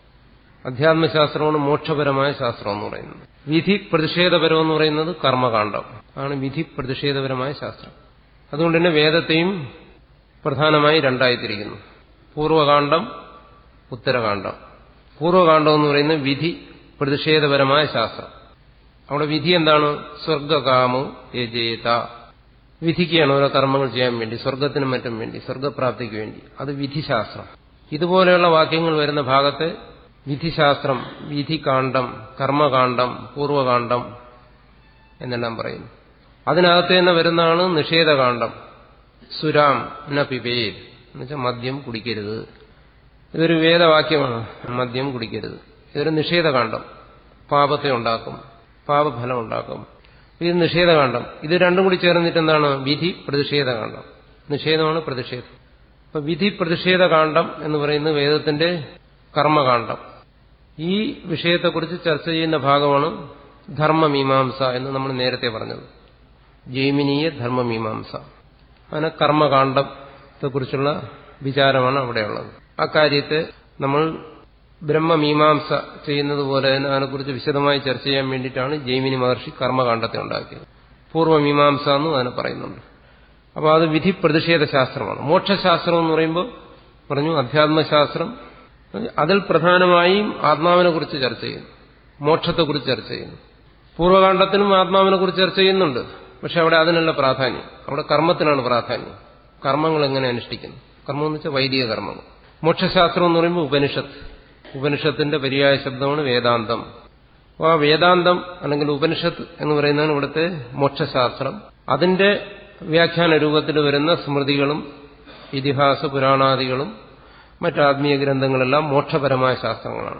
അധ്യാത്മശാസ്ത്രമാണ് മോക്ഷപരമായ ശാസ്ത്രം എന്ന് പറയുന്നത് വിധി പ്രതിഷേധപരം എന്ന് പറയുന്നത് കർമ്മകാന്ഡം ആണ് വിധി പ്രതിഷേധപരമായ ശാസ്ത്രം അതുകൊണ്ട് തന്നെ വേദത്തെയും പ്രധാനമായി രണ്ടായി തിരിക്കുന്നു പൂർവകാന്ഡം ഉത്തരകാന്ഡം പൂർവകാന്ഡം എന്ന് പറയുന്നത് വിധി പ്രതിഷേധപരമായ ശാസ്ത്രം അവിടെ വിധി എന്താണ് സ്വർഗകാമോ യജേത വിധിക്കുകയാണ് ഓരോ കർമ്മങ്ങൾ ചെയ്യാൻ വേണ്ടി സ്വർഗത്തിനും മറ്റും വേണ്ടി സ്വർഗപ്രാപ്തിക്ക് വേണ്ടി അത് വിധിശാസ്ത്രം ഇതുപോലെയുള്ള വാക്യങ്ങൾ വരുന്ന ഭാഗത്ത് വിധിശാസ്ത്രം വിധികാന്ഡം കർമ്മകാന്ഡം പൂർവകാന്ഡം എന്നെല്ലാം പറയുന്നു അതിനകത്ത് തന്നെ വരുന്നതാണ് നിഷേധകാന്ഡം സുരാം ന പിബേത് എന്നുവെച്ചാൽ മദ്യം കുടിക്കരുത് ഇതൊരു വേദവാക്യമാണ് മദ്യം കുടിക്കരുത് ഇതൊരു നിഷേധകാന്ഡം പാപത്തെ ഉണ്ടാക്കും പാപഫലം ഉണ്ടാക്കും ഇത് നിഷേധകാന്ഡം ഇത് രണ്ടും കൂടി ചേർന്നിട്ട് എന്താണ് വിധി പ്രതിഷേധകാന്ഡം നിഷേധമാണ് പ്രതിഷേധം അപ്പൊ വിധി പ്രതിഷേധകാന്ഡം എന്ന് പറയുന്നത് വേദത്തിന്റെ കർമ്മകാന്ഡം ഈ വിഷയത്തെക്കുറിച്ച് ചർച്ച ചെയ്യുന്ന ഭാഗമാണ് ധർമ്മമീമാംസ എന്ന് നമ്മൾ നേരത്തെ പറഞ്ഞത് ജൈമിനീയ ധർമ്മമീമാംസ അങ്ങനെ കർമ്മകാന്ഡത്തെക്കുറിച്ചുള്ള വിചാരമാണ് അവിടെയുള്ളത് ആ കാര്യത്തെ നമ്മൾ ബ്രഹ്മമീമാംസ ചെയ്യുന്നത് പോലെ തന്നെ അതിനെക്കുറിച്ച് വിശദമായി ചർച്ച ചെയ്യാൻ വേണ്ടിയിട്ടാണ് ജൈമിനി മഹർഷി കർമ്മകാന്ഡത്തെ ഉണ്ടാക്കിയത് പൂർവ്വമീമാംസ എന്നും അതിനെ പറയുന്നുണ്ട് അപ്പോൾ അത് വിധി പ്രതിഷേധ ശാസ്ത്രമാണ് മോക്ഷശാസ്ത്രം എന്ന് പറയുമ്പോൾ പറഞ്ഞു അധ്യാത്മശാസ്ത്രം അതിൽ പ്രധാനമായും ആത്മാവിനെ കുറിച്ച് ചർച്ച ചെയ്യുന്നു മോക്ഷത്തെക്കുറിച്ച് ചർച്ച ചെയ്യുന്നു പൂർവ്വകാന്ഡത്തിനും ആത്മാവിനെ കുറിച്ച് ചർച്ച ചെയ്യുന്നുണ്ട് പക്ഷെ അവിടെ അതിനല്ല പ്രാധാന്യം അവിടെ കർമ്മത്തിനാണ് പ്രാധാന്യം കർമ്മങ്ങൾ എങ്ങനെ അനുഷ്ഠിക്കുന്നു കർമ്മം എന്ന് വെച്ചാൽ വൈദിക കർമ്മങ്ങൾ മോക്ഷശാസ്ത്രം എന്ന് പറയുമ്പോൾ ഉപനിഷത്ത് ഉപനിഷത്തിന്റെ പര്യായ ശബ്ദമാണ് വേദാന്തം അപ്പോൾ ആ വേദാന്തം അല്ലെങ്കിൽ ഉപനിഷത്ത് എന്ന് പറയുന്നതാണ് ഇവിടുത്തെ മോക്ഷശാസ്ത്രം അതിന്റെ വ്യാഖ്യാന രൂപത്തിൽ വരുന്ന സ്മൃതികളും ഇതിഹാസ പുരാണാദികളും മറ്റാത്മീയ ഗ്രന്ഥങ്ങളെല്ലാം മോക്ഷപരമായ ശാസ്ത്രങ്ങളാണ്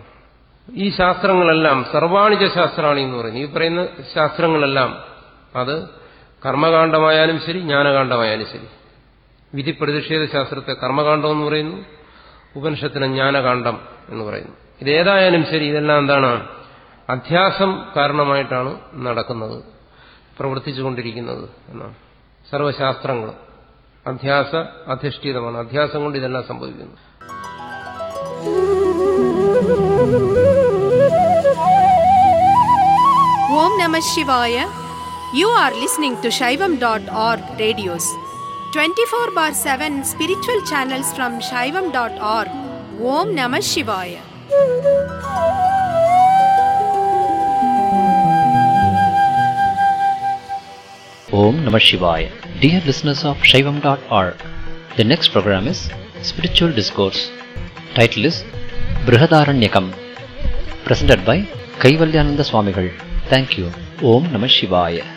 ഈ ശാസ്ത്രങ്ങളെല്ലാം സർവാണിജ ശാസ്ത്രാണി എന്ന് പറയുന്നു ഈ പറയുന്ന ശാസ്ത്രങ്ങളെല്ലാം അത് കർമ്മകാന്ഡമായാലും ശരി ജ്ഞാനകാന്ഡമായാലും ശരി വിധി പ്രതിഷേധ ശാസ്ത്രത്തെ കർമ്മകാന്ഡം എന്ന് പറയുന്നു ഉപനിഷത്തിന് ജ്ഞാനകാന്ഡം എന്ന് പറയുന്നു ഇതേതായാലും ശരി ഇതെല്ലാം എന്താണ് അധ്യാസം കാരണമായിട്ടാണ് നടക്കുന്നത് പ്രവർത്തിച്ചുകൊണ്ടിരിക്കുന്നത് എന്നാണ് സർവശാസ്ത്രങ്ങളും അധ്യാസ അധിഷ്ഠിതമാണ് അധ്യാസം കൊണ്ട് ഇതെല്ലാം സംഭവിക്കുന്നു Om Namah Shivaya. You are listening to Shaivam.org radios. 24 bar 7 spiritual channels from Shaivam.org. Om Namah Shivaya. Om Namah Shivaya. Dear listeners of Shaivam.org, the next program is Spiritual Discourse. Title is Brihadaranyakam. Presented by Kaivalyananda Swamigal. Thank you. Om Namah Shivaya.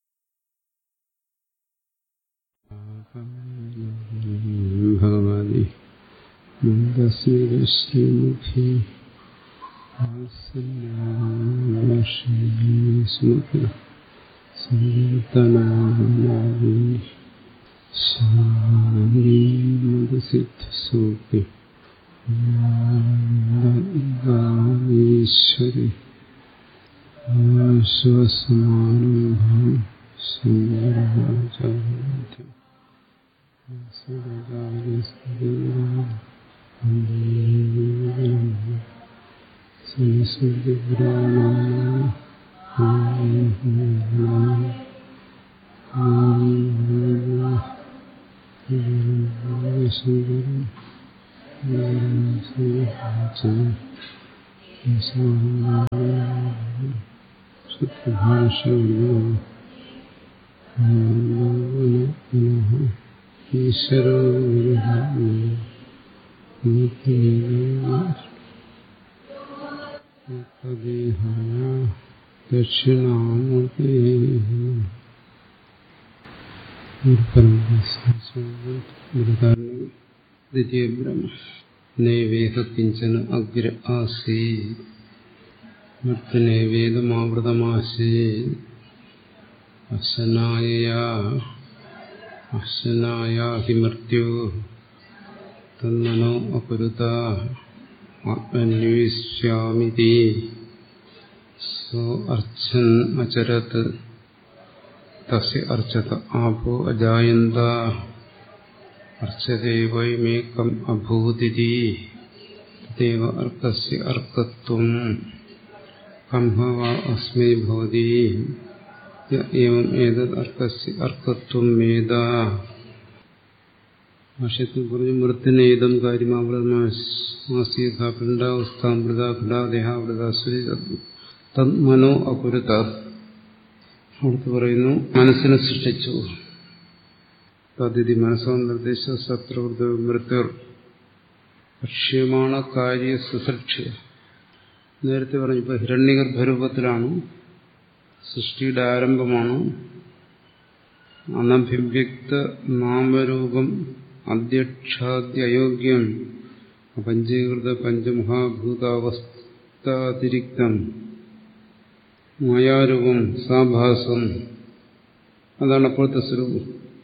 Bhagavathi മന്ദസ്മിതശ്രീമുഖി സ്മൃതി സങ്കീർത്തനാമി ശാരീമദസിദ്ധസൂപി ഈശ്വരി ആശ്വാസമാരംഭം സുന്ദരാചാര്യ ഈശ്വരോ ദക്ഷിണാമൂർത്തി ദ്വിതീയ ബ്രഹ്മ നൈവേദ കിഞ്ചന അഗ്ര ആസീ മൃത്യനൈവേദമാവൃതമാസീ അശനായ അശനായാഹി മൃത്യു തന്മനോ അകുരുത ആത്മന്വേഷ്യാമിതി so അർച്ചൻ അചരത് തസ്യ അർച്ചത ആപോ അജായന്ത അർച്ചതേ വൈമേകം അഭൂതിരി തദേവ അർക്കസ്യ അർക്കത്വം കംഭവ അസ്മൈ ഭവതി ഏവം ഏതത് അർക്കസ്യ അർക്കത്വം വേദ ഭാഷ്യത്തിൽ പറഞ്ഞു മൃത്തിനേതം കാര്യമാവൃതമാസീത പിണ്ടാവസ്ഥാമൃത ഘടാദേഹാവൃത സുരി തന്മനോ അകുരുത അടുത്ത് പറയുന്നു മനസ്സിനെ സൃഷ്ടിച്ചു തതിഥി മനസ്സോ നിർദ്ദേശ സത്രവൃത മൃത്യർ ഭക്ഷ്യമാണ് കാര്യ സുസൃക്ഷ്യ നേരത്തെ പറഞ്ഞപ്പോൾ ഹിരണ്യഗർഭരൂപത്തിലാണ് സൃഷ്ടിയുടെ ആരംഭമാണ് അനഭിവ്യക്ത നാമരൂപം അധ്യക്ഷാദ്യയോഗ്യം പഞ്ചീകൃത പഞ്ചമഹാഭൂതാവസ്ഥാതിരിക്തം മായാരൂപം സാഭാസം അതാണ് അപ്പോഴത്തെ സ്വരൂപം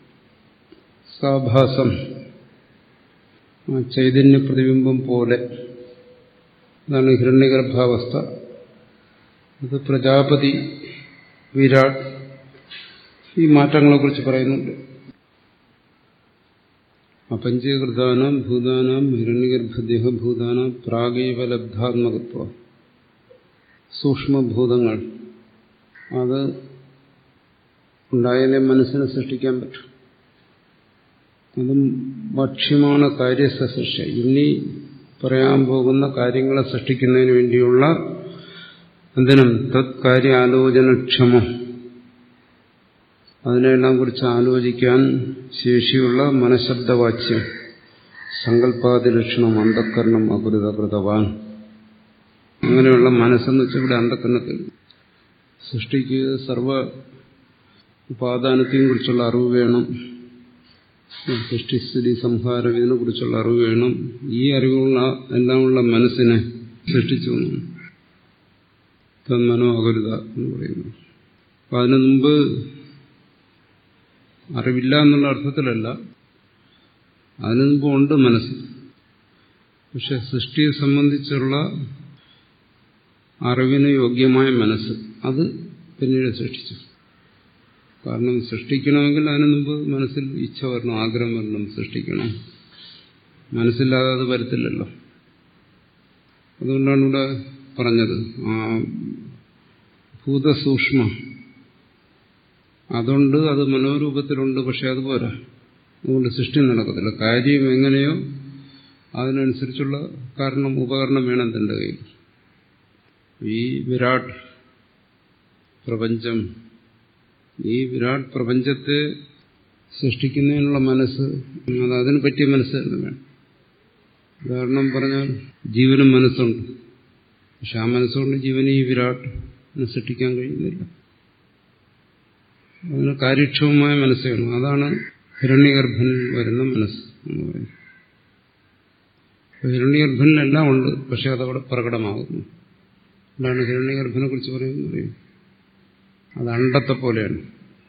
സാഭാസം ചൈതന്യ പ്രതിബിംബം പോലെ അതാണ് ഹിരണ്യഗർഭാവസ്ഥ അത് പ്രജാപതി വിരാട് ഈ മാറ്റങ്ങളെക്കുറിച്ച് പറയുന്നുണ്ട് അപഞ്ചീകൃതാനാം ഭൂതാനാം ഹിരണ്യഗർഭദേഹ ഭൂതാനാം പ്രാഗൈവ ലബ്ധാത്മകത്വ സൂക്ഷ്മഭൂതങ്ങൾ അത് ഉണ്ടായാലേ മനസ്സിനെ സൃഷ്ടിക്കാൻ പറ്റും അതും ഭക്ഷ്യമാണ് കാര്യസൃഷ്ടി ഇനി പറയാൻ പോകുന്ന കാര്യങ്ങളെ സൃഷ്ടിക്കുന്നതിന് വേണ്ടിയുള്ള എന്തിനും തത്കാര്യ ആലോചനക്ഷമം അതിനെല്ലാം കുറിച്ച് ആലോചിക്കാൻ ശേഷിയുള്ള മനഃശബ്ദവാച്യം സങ്കല്പാതി ലക്ഷണം അന്ധക്കരണം അപുരിതകൃതവാൻ അങ്ങനെയുള്ള മനസ്സെന്ന് വെച്ചാൽ ഇവിടെ അന്ധക്കരണത്തിൽ സൃഷ്ടിക്ക് സർവ ഉപാദാനത്തെയും കുറിച്ചുള്ള അറിവ് വേണം സൃഷ്ടിസ്ഥിതി സംഹാരം ഇതിനെ കുറിച്ചുള്ള അറിവ് വേണം ഈ അറിവുള്ള എല്ലാമുള്ള മനസ്സിനെ സൃഷ്ടിച്ചു തന്മനോ അകുരുത എന്ന് പറയുന്നു അപ്പൊ അതിനു മുമ്പ് അറിവില്ല എന്നുള്ള അർത്ഥത്തിലല്ല അതിനു മുമ്പ് ഉണ്ട് മനസ്സ് പക്ഷെ സൃഷ്ടിയെ സംബന്ധിച്ചുള്ള അറിവിന് യോഗ്യമായ മനസ്സ് അത് പിന്നീട് സൃഷ്ടിച്ചു കാരണം സൃഷ്ടിക്കണമെങ്കിൽ അതിനു മുമ്പ് മനസ്സിൽ ഇച്ഛ വരണം ആഗ്രഹം വരണം സൃഷ്ടിക്കണം മനസ്സില്ലാതെ അത് വരത്തില്ലല്ലോ അതുകൊണ്ടാണ് ഇവിടെ പറഞ്ഞത് ആ ഭൂതസൂക്ഷ്മ അതുണ്ട് അത് മനോരൂപത്തിലുണ്ട് പക്ഷെ അതുപോരാ അതുകൊണ്ട് സൃഷ്ടി നടക്കത്തില്ല കാര്യം എങ്ങനെയോ അതിനനുസരിച്ചുള്ള കാരണം ഉപകരണം വേണം തന്റെ കയ്യിൽ ഈ വിരാട് പ്രപഞ്ചം ഈ വിരാട് പ്രപഞ്ചത്തെ സൃഷ്ടിക്കുന്നതിനുള്ള മനസ്സ് അത് അതിന് പറ്റിയ മനസ്സ് തന്നെ വേണം ഉദാഹരണം പറഞ്ഞാൽ ജീവനും മനസ്സുണ്ട് പക്ഷെ ആ മനസ്സുകൊണ്ട് ജീവന് ഈ വിരാട്ടിനെ സൃഷ്ടിക്കാൻ കഴിയുന്നില്ല അതിന് കാര്യക്ഷമമായ മനസ്സ് വേണം അതാണ് ഹിരണ്യഗർഭനിൽ വരുന്ന മനസ്സ് എന്ന് പറയുന്നത് ഹിരണ്യഗർഭനിലെല്ലാം ഉണ്ട് പക്ഷെ അതവിടെ പ്രകടമാകുന്നു അതാണ് ഹിരണ്യഗർഭനെ കുറിച്ച് പറയുന്നത് അത് അണ്ടത്തെ പോലെയാണ്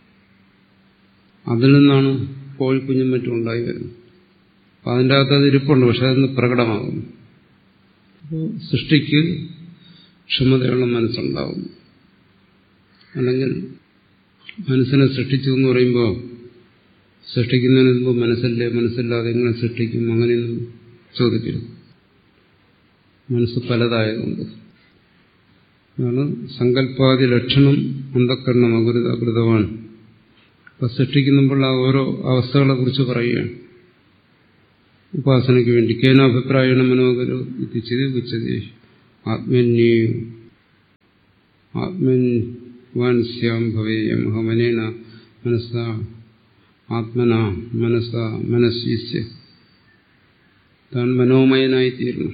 അതിൽ നിന്നാണ് കോഴിക്കുഞ്ഞും മറ്റും ഉണ്ടായി വരുന്നത് അപ്പം അതിൻ്റെ അകത്ത് അത് ഇരിപ്പുണ്ട് പക്ഷെ അതിന് പ്രകടമാകുന്നു അപ്പോൾ സൃഷ്ടിക്ക് ക്ഷമതയുള്ള മനസ്സുണ്ടാവും അല്ലെങ്കിൽ മനസ്സിനെ സൃഷ്ടിച്ചു എന്ന് പറയുമ്പോൾ സൃഷ്ടിക്കുന്നതിന് മുമ്പ് മനസ്സല്ലേ മനസ്സില്ലാതെ എങ്ങനെ സൃഷ്ടിക്കും അങ്ങനെയൊന്നും ചോദിക്കരുത് മനസ്സ് പലതായതുകൊണ്ട് അതാണ് സങ്കല്പാതി ലക്ഷണം അന്ധക്കരണം അകൃത അകൃതവാൻ അപ്പൊ സൃഷ്ടിക്കുമ്പോൾ ആ ഓരോ അവസ്ഥകളെ കുറിച്ച് പറയുകയാണ് ഉപാസനയ്ക്ക് വേണ്ടി കേനാഭിപ്രായണ മനോകരോ എത്തിച്ചത് ഉച്ചത് ആത്മന്യേ ആത്മൻ വാൻസ്യാം ഭവേയം അഹമനേന മനസ്സ ആത്മന മനസ്സ മനസ്സിച്ച് താൻ മനോമയനായിത്തീരുന്നു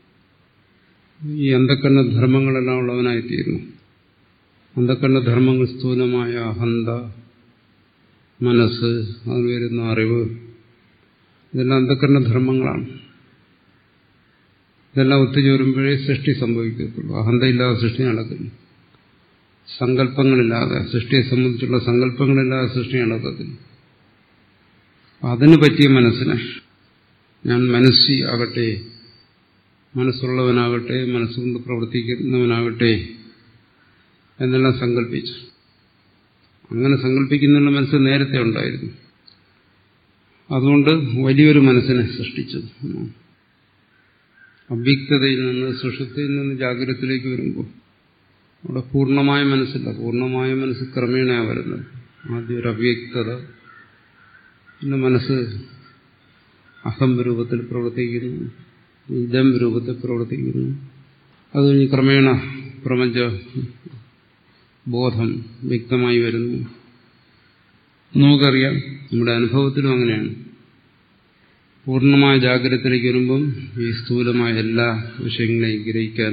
ഈ അന്ധക്കണ്ണ ധർമ്മങ്ങളെല്ലാം ഉള്ളവനായിത്തീരുന്നു അന്ധക്കണ്ണ ധർമ്മങ്ങൾ സ്ഥൂലമായ അഹന്ത മനസ്സ് അതിൽ വരുന്ന അറിവ് ഇതെല്ലാം അന്ധക്കരണ ധർമ്മങ്ങളാണ് ഇതെല്ലാം ഒത്തുചേരുമ്പോഴേ സൃഷ്ടി സംഭവിക്കത്തുള്ളൂ അഹന്തയില്ലാതെ സൃഷ്ടി നടക്കുന്നു സങ്കല്പങ്ങളില്ലാതെ സൃഷ്ടിയെ സംബന്ധിച്ചുള്ള സങ്കല്പങ്ങളില്ലാതെ സൃഷ്ടി നടക്കത്തില്ല അതിന് പറ്റിയ മനസ്സിന് ഞാൻ മനസ്സി ആകട്ടെ മനസ്സുള്ളവനാകട്ടെ മനസ്സുകൊണ്ട് പ്രവർത്തിക്കുന്നവനാകട്ടെ എന്നെല്ലാം സങ്കല്പിച്ചു അങ്ങനെ സങ്കല്പിക്കുന്നുള്ള മനസ്സ് നേരത്തെ ഉണ്ടായിരുന്നു അതുകൊണ്ട് വലിയൊരു മനസ്സിനെ സൃഷ്ടിച്ചു അവ്യക്തതയിൽ നിന്ന് സുഷുപ്തിയിൽ നിന്ന് ജാഗ്രതത്തിലേക്ക് വരുമ്പോൾ അവിടെ പൂർണ്ണമായ മനസ്സില്ല പൂർണ്ണമായ മനസ്സ് ക്രമേണ വരുന്നത് ആദ്യം ഒരു അവ്യക്തത പിന്നെ മനസ്സ് അഹം രൂപത്തിൽ പ്രവർത്തിക്കുന്നു ഇതം രൂപത്തിൽ പ്രവർത്തിക്കുന്നു അത് കഴിഞ്ഞ് ക്രമേണ പ്രപഞ്ച ബോധം വ്യക്തമായി വരുന്നു നമുക്കറിയാം നമ്മുടെ അനുഭവത്തിലും അങ്ങനെയാണ് പൂർണ്ണമായ ജാഗ്രതത്തിലേക്ക് വരുമ്പം ഈ സ്ഥൂലമായ എല്ലാ വിഷയങ്ങളെയും ഗ്രഹിക്കാൻ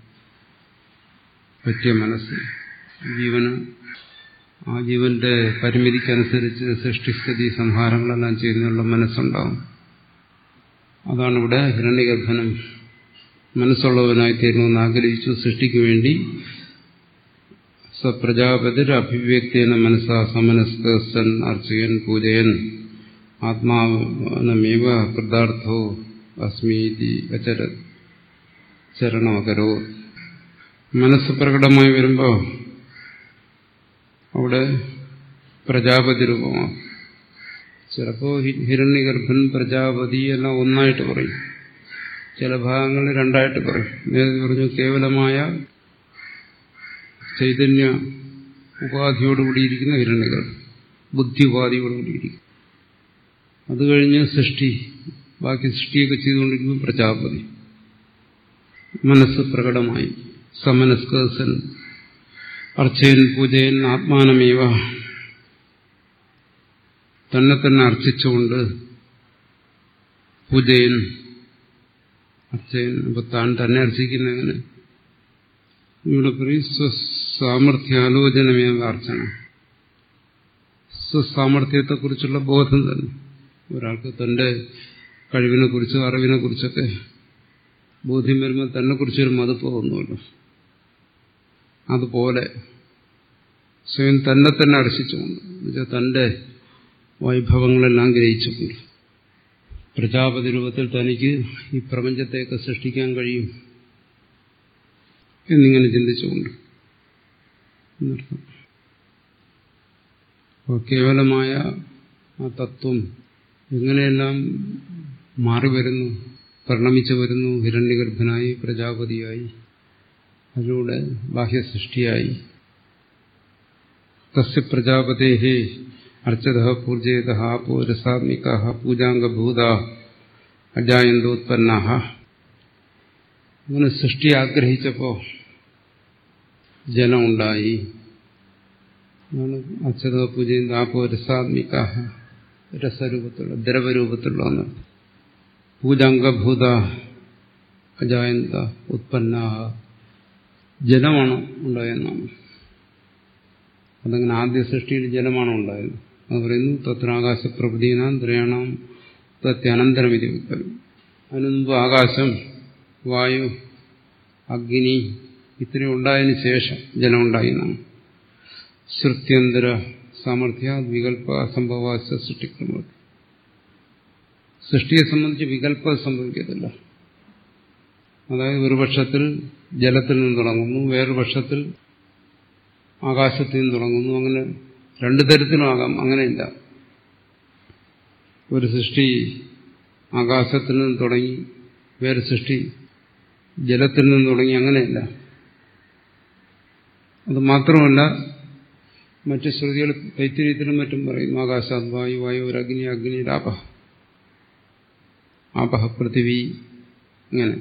പറ്റിയ മനസ്സ് ജീവന് ആ ജീവന്റെ പരിമിതിക്കനുസരിച്ച് സൃഷ്ടിസ്ഥിതി സംഹാരങ്ങളെല്ലാം ചെയ്യുന്നതിനുള്ള മനസ്സുണ്ടാവും അതാണ് ഇവിടെ ഹിരണ്യഗർഭനം മനസ്സുള്ളവനായി തീരണമെന്ന് ആഗ്രഹിച്ചു സൃഷ്ടിക്ക് വേണ്ടി സപ്രജാപതിർ അഭിവ്യക്തേന മനസ്സാ സമനസ്കൻ അർച്ചയൻ പൂജയൻ ആത്മാവനമേവ കൃതാർത്ഥോ അസ്മീതി അചര ചരണമകരോ മനസ്സ് പ്രകടമായി വരുമ്പോൾ അവിടെ പ്രജാപതി രൂപമാകും ചിലപ്പോൾ ഹിരണ്യഗർഭൻ പ്രജാപതി എല്ലാം ഒന്നായിട്ട് പറയും ചില ഭാഗങ്ങളിൽ രണ്ടായിട്ട് പറയും നേരത്തെ പറഞ്ഞു കേവലമായ ചൈതന്യ ഉപാധിയോടുകൂടിയിരിക്കുന്ന ഹിരണ്യഗർഭൻ ബുദ്ധി ഉപാധിയോടുകൂടിയിരിക്കും അത് കഴിഞ്ഞ് സൃഷ്ടി ബാക്കി സൃഷ്ടിയൊക്കെ ചെയ്തുകൊണ്ടിരിക്കുമ്പോൾ പ്രജാപതി മനസ്സ് പ്രകടമായി സമനസ്കസൻ അർച്ചയൻ പൂജയൻ ആത്മാനമേവ തന്നെ തന്നെ അർച്ചിച്ചുകൊണ്ട് പൂജയൻ അർച്ചയൻ അപ്പൊ താൻ തന്നെ അർച്ചിക്കുന്ന എങ്ങനെ ഇവിടെ പറയും സ്വസാമർഥ്യാലോചനമേവ അർച്ചന സ്വസാമർഥ്യത്തെക്കുറിച്ചുള്ള ബോധം തന്നെ ഒരാൾക്ക് തന്റെ കഴിവിനെ കുറിച്ചും അറിവിനെ കുറിച്ചൊക്കെ ബോധ്യം വരുമ്പോൾ തന്നെ കുറിച്ചൊരു മതിപ്പ് തോന്നുമല്ലോ അതുപോലെ സ്വയം തന്നെ തന്നെ അർശിച്ചുകൊണ്ട് എന്നുവെച്ചാൽ തന്റെ വൈഭവങ്ങളെല്ലാം ഗ്രഹിച്ചുകൊണ്ട് പ്രജാപതി രൂപത്തിൽ തനിക്ക് ഈ പ്രപഞ്ചത്തെയൊക്കെ സൃഷ്ടിക്കാൻ കഴിയും എന്നിങ്ങനെ ചിന്തിച്ചുകൊണ്ട് എന്നർത്ഥം അപ്പോൾ കേവലമായ ആ തത്വം എങ്ങനെയെല്ലാം മാറി വരുന്നു പരിണമിച്ചു വരുന്നു ഹിരണ്യഗർഭനായി പ്രജാപതിയായി അതിലൂടെ ബാഹ്യസൃഷ്ടിയായി തസ്യ പ്രജാപതേ അർച്ചത പൂർജയത പൂരസാത്മിക പൂജാംഗഭൂത അജായന്തോത്പന്ന അങ്ങനെ സൃഷ്ടി ആഗ്രഹിച്ചപ്പോൾ ജലമുണ്ടായി അച്ഛത പൂജയുന്ന ആപ്പോ രസാത്മിക രസരൂപത്തിലുള്ള ദ്രവരൂപത്തിലുള്ള ഒന്നാണ് പൂജാംഗഭൂത അജായന്ത ഉത്പന്ന ജലമാണ് ഉണ്ടായെന്നാണ് അതങ്ങനെ ആദ്യ സൃഷ്ടിയിൽ ജലമാണ് ഉണ്ടായത് അത് പറയുന്നു തത്രാകാശപ്രഭൃതീനാം ദ്രയാണാം തത്യനന്തരം ഇത് അതിനു മുമ്പ് ആകാശം വായു അഗ്നി ഇത്രയും ഉണ്ടായതിനു ശേഷം ജലമുണ്ടായി എന്നാണ് ശ്രുത്യന്തര സാമർഥ്യ വികല്പ അസംഭവാസ സൃഷ്ടിക്രമം സൃഷ്ടിയെ സംബന്ധിച്ച് വികല്പം സംഭവിക്കത്തില്ല അതായത് ഒരു പക്ഷത്തിൽ ജലത്തിൽ നിന്ന് തുടങ്ങുന്നു വേറൊരു പക്ഷത്തിൽ ആകാശത്തിൽ നിന്ന് തുടങ്ങുന്നു അങ്ങനെ രണ്ടു തരത്തിലുമാകാം അങ്ങനെയില്ല ഒരു സൃഷ്ടി ആകാശത്തിൽ നിന്ന് തുടങ്ങി വേറെ സൃഷ്ടി ജലത്തിൽ നിന്ന് തുടങ്ങി അങ്ങനെയില്ല അത് മാത്രമല്ല മറ്റു ശ്രുതികൾ തൈത്തിരീയത്തിലും മറ്റും പറയും ആകാശാത് വായു വായു ഒരു അഗ്നി അഗ്നി രാപ ആപഹ പൃഥിവി ഇങ്ങനെ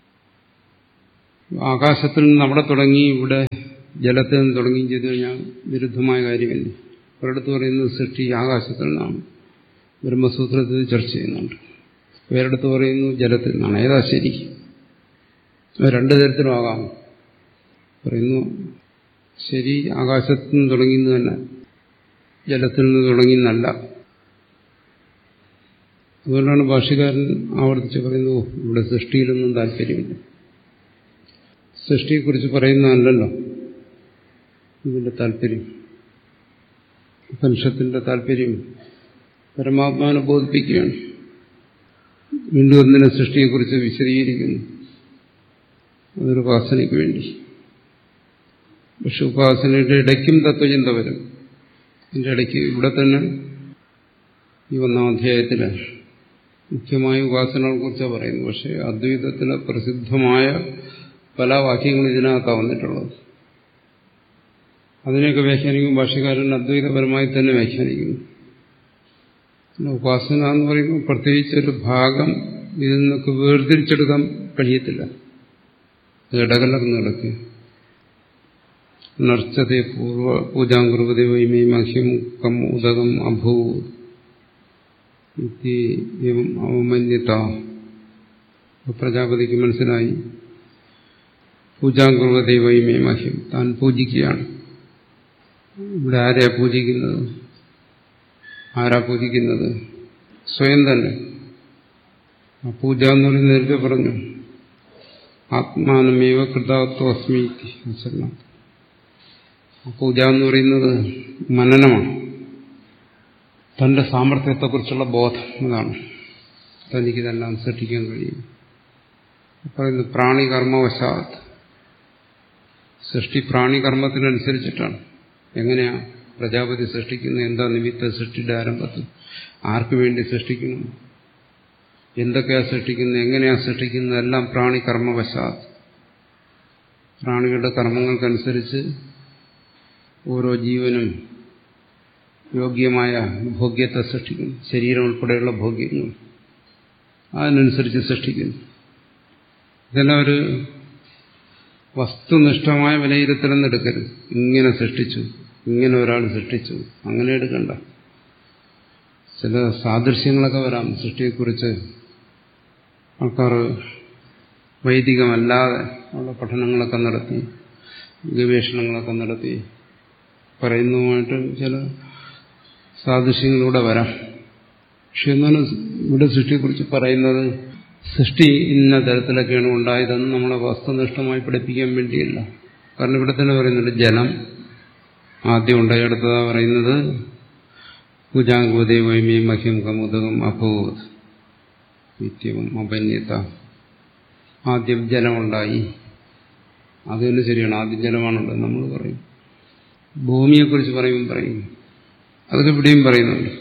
ആകാശത്തിൽ നിന്ന് അവിടെ തുടങ്ങി ഇവിടെ ജലത്തിൽ നിന്ന് തുടങ്ങി ചെയ്തു കഴിഞ്ഞാൽ വിരുദ്ധമായ കാര്യമല്ലേ ഒരിടത്ത് പറയുന്നത് സൃഷ്ടി ആകാശത്തിൽ നിന്നാണ് ബ്രഹ്മസൂത്രത്തിൽ ചർച്ച ചെയ്യുന്നുണ്ട് വേറെടുത്ത് പറയുന്നു ജലത്തിൽ നിന്നാണ് ഏതാ ശരി അത് രണ്ടു തരത്തിലും ആകാം പറയുന്നു ശരി ആകാശത്തിൽ നിന്ന് തുടങ്ങിയെന്ന് തന്നെ ജലത്തിൽ നിന്ന് തുടങ്ങിയെന്നല്ല അതുകൊണ്ടാണ് ഭാഷകാരൻ ആവർത്തിച്ച് പറയുന്നു "ഓ, ഇവിടെ സൃഷ്ടിയിലൊന്നും താല്പര്യമില്ല സൃഷ്ടിയെക്കുറിച്ച് പറയുന്നതല്ലല്ലോ ഇതിന്റെ താല്പര്യം ഉപനിഷത്തിന്റെ താല്പര്യം പരമാത്മാവിനെ ബോധിപ്പിക്കുകയാണ് വീണ്ടും ഒന്നിനെ സൃഷ്ടിയെക്കുറിച്ച് വിശദീകരിക്കുന്നു അതൊരു ഉപാസനയ്ക്ക് വേണ്ടി പക്ഷെ ഉപാസനയുടെ ഇടയ്ക്കും തത്വചിന്ത വരും ഇതിന്റെ ഇടയ്ക്ക് ഇവിടെ തന്നെ ഈ ഒന്നാം അധ്യായത്തിൽ മുഖ്യമായ ഉപാസനകളെ കുറിച്ചാണ് പറയുന്നത് പക്ഷെ അദ്വൈതത്തിലെ പ്രസിദ്ധമായ പല വാക്യങ്ങളും ഇതിനകത്താണ് വന്നിട്ടുള്ളത് അതിനെയൊക്കെ വ്യാഖ്യാനിക്കും ഭാഷകാരൻ അദ്വൈതപരമായി തന്നെ വ്യാഖ്യാനിക്കുന്നു പിന്നെ ഉപാസന എന്ന് പറയുമ്പോൾ പ്രത്യേകിച്ച് ഒരു ഭാഗം ഇതിൽ നിന്നൊക്കെ വേർതിരിച്ചെടുക്കാൻ കഴിയത്തില്ല അത് ഇടകലർന്ന് കിടക്കുക നർച്ചതെ പൂർവ പൂജാങ്കുറുപതി വൈമേ മഹ്യം കം ഉദകം അഭൂ അവമന്യത പ്രജാപതിക്ക് മനസ്സിലായി പൂജാങ്കുറുപതി വൈമേ മഹ്യം താൻ പൂജിക്കുകയാണ് ഇവിടെ ആരെയാ പൂജിക്കുന്നത് ആരാ പൂജിക്കുന്നത് സ്വയം തന്നെ ആ പൂജ എന്ന് പറയുന്നത് നേരത്തെ പറഞ്ഞു ആത്മാനമേവ കൃതാത്വസ്മി പൂജ എന്ന് പറയുന്നത് മനനമാണ് തന്റെ സാമർഥ്യത്തെക്കുറിച്ചുള്ള ബോധം അതാണ് തനിക്കിതെല്ലാം സൃഷ്ടിക്കാൻ കഴിയും പറയുന്നത് പ്രാണികർമ്മവശാത് സൃഷ്ടി പ്രാണികർമ്മത്തിനനുസരിച്ചിട്ടാണ് എങ്ങനെയാ പ്രജാപതി സൃഷ്ടിക്കുന്നത് എന്താ നിമിത്ത സൃഷ്ടിയുടെ ആരംഭത്തിൽ ആർക്കു വേണ്ടി സൃഷ്ടിക്കുന്നു എന്തൊക്കെയാ സൃഷ്ടിക്കുന്നത് എങ്ങനെയാ സൃഷ്ടിക്കുന്നത് എല്ലാം പ്രാണി കർമ്മവശാത് പ്രാണികളുടെ കർമ്മങ്ങൾക്കനുസരിച്ച് ഓരോ ജീവനും യോഗ്യമായ ഭോഗ്യത്തെ സൃഷ്ടിക്കുന്നു ശരീരം ഉൾപ്പെടെയുള്ള ഭോഗ്യങ്ങൾ അതിനനുസരിച്ച് സൃഷ്ടിക്കുന്നു ഇതെല്ലാം ഒരു വസ്തുനിഷ്ഠമായ വിലയിരുത്തലെന്ന് എടുക്കരുത് ഇങ്ങനെ സൃഷ്ടിച്ചു ഇങ്ങനെ ഒരാൾ സൃഷ്ടിച്ചു അങ്ങനെ എടുക്കണ്ട ചില സാദൃശ്യങ്ങളൊക്കെ വരാം സൃഷ്ടിയെക്കുറിച്ച് ആൾക്കാർ വൈദികമല്ലാതെ ഉള്ള പഠനങ്ങളൊക്കെ നടത്തി ഗവേഷണങ്ങളൊക്കെ നടത്തി പറയുന്നതുമായിട്ട് ചില സാദൃശ്യങ്ങളിലൂടെ വരാം പക്ഷെ എന്നാലും ഇവിടെ സൃഷ്ടിയെക്കുറിച്ച് പറയുന്നത് സൃഷ്ടി ഇന്ന തരത്തിലൊക്കെയാണ് ഉണ്ടായതെന്ന് നമ്മളെ വസ്തുനിഷ്ഠമായി പഠിപ്പിക്കാൻ വേണ്ടിയല്ല കാരണം ഇവിടെ തന്നെ പറയുന്നുണ്ട് ജലം ആദ്യം ഉണ്ടായി അടുത്തതാ പറയുന്നത് പൂജാങ്കുതേ വൈമി മഹ്യം കമുദകം അഭൂത് നിത്യവും അപന്യത ആദ്യം ജലമുണ്ടായി അത് തന്നെ ശരിയാണ് ആദ്യം ജലമാണുള്ളത് നമ്മൾ പറയും ഭൂമിയെക്കുറിച്ച് പറയുമ്പോൾ പറയും അതൊക്കെ ഇവിടെയും പറയുന്നുണ്ട്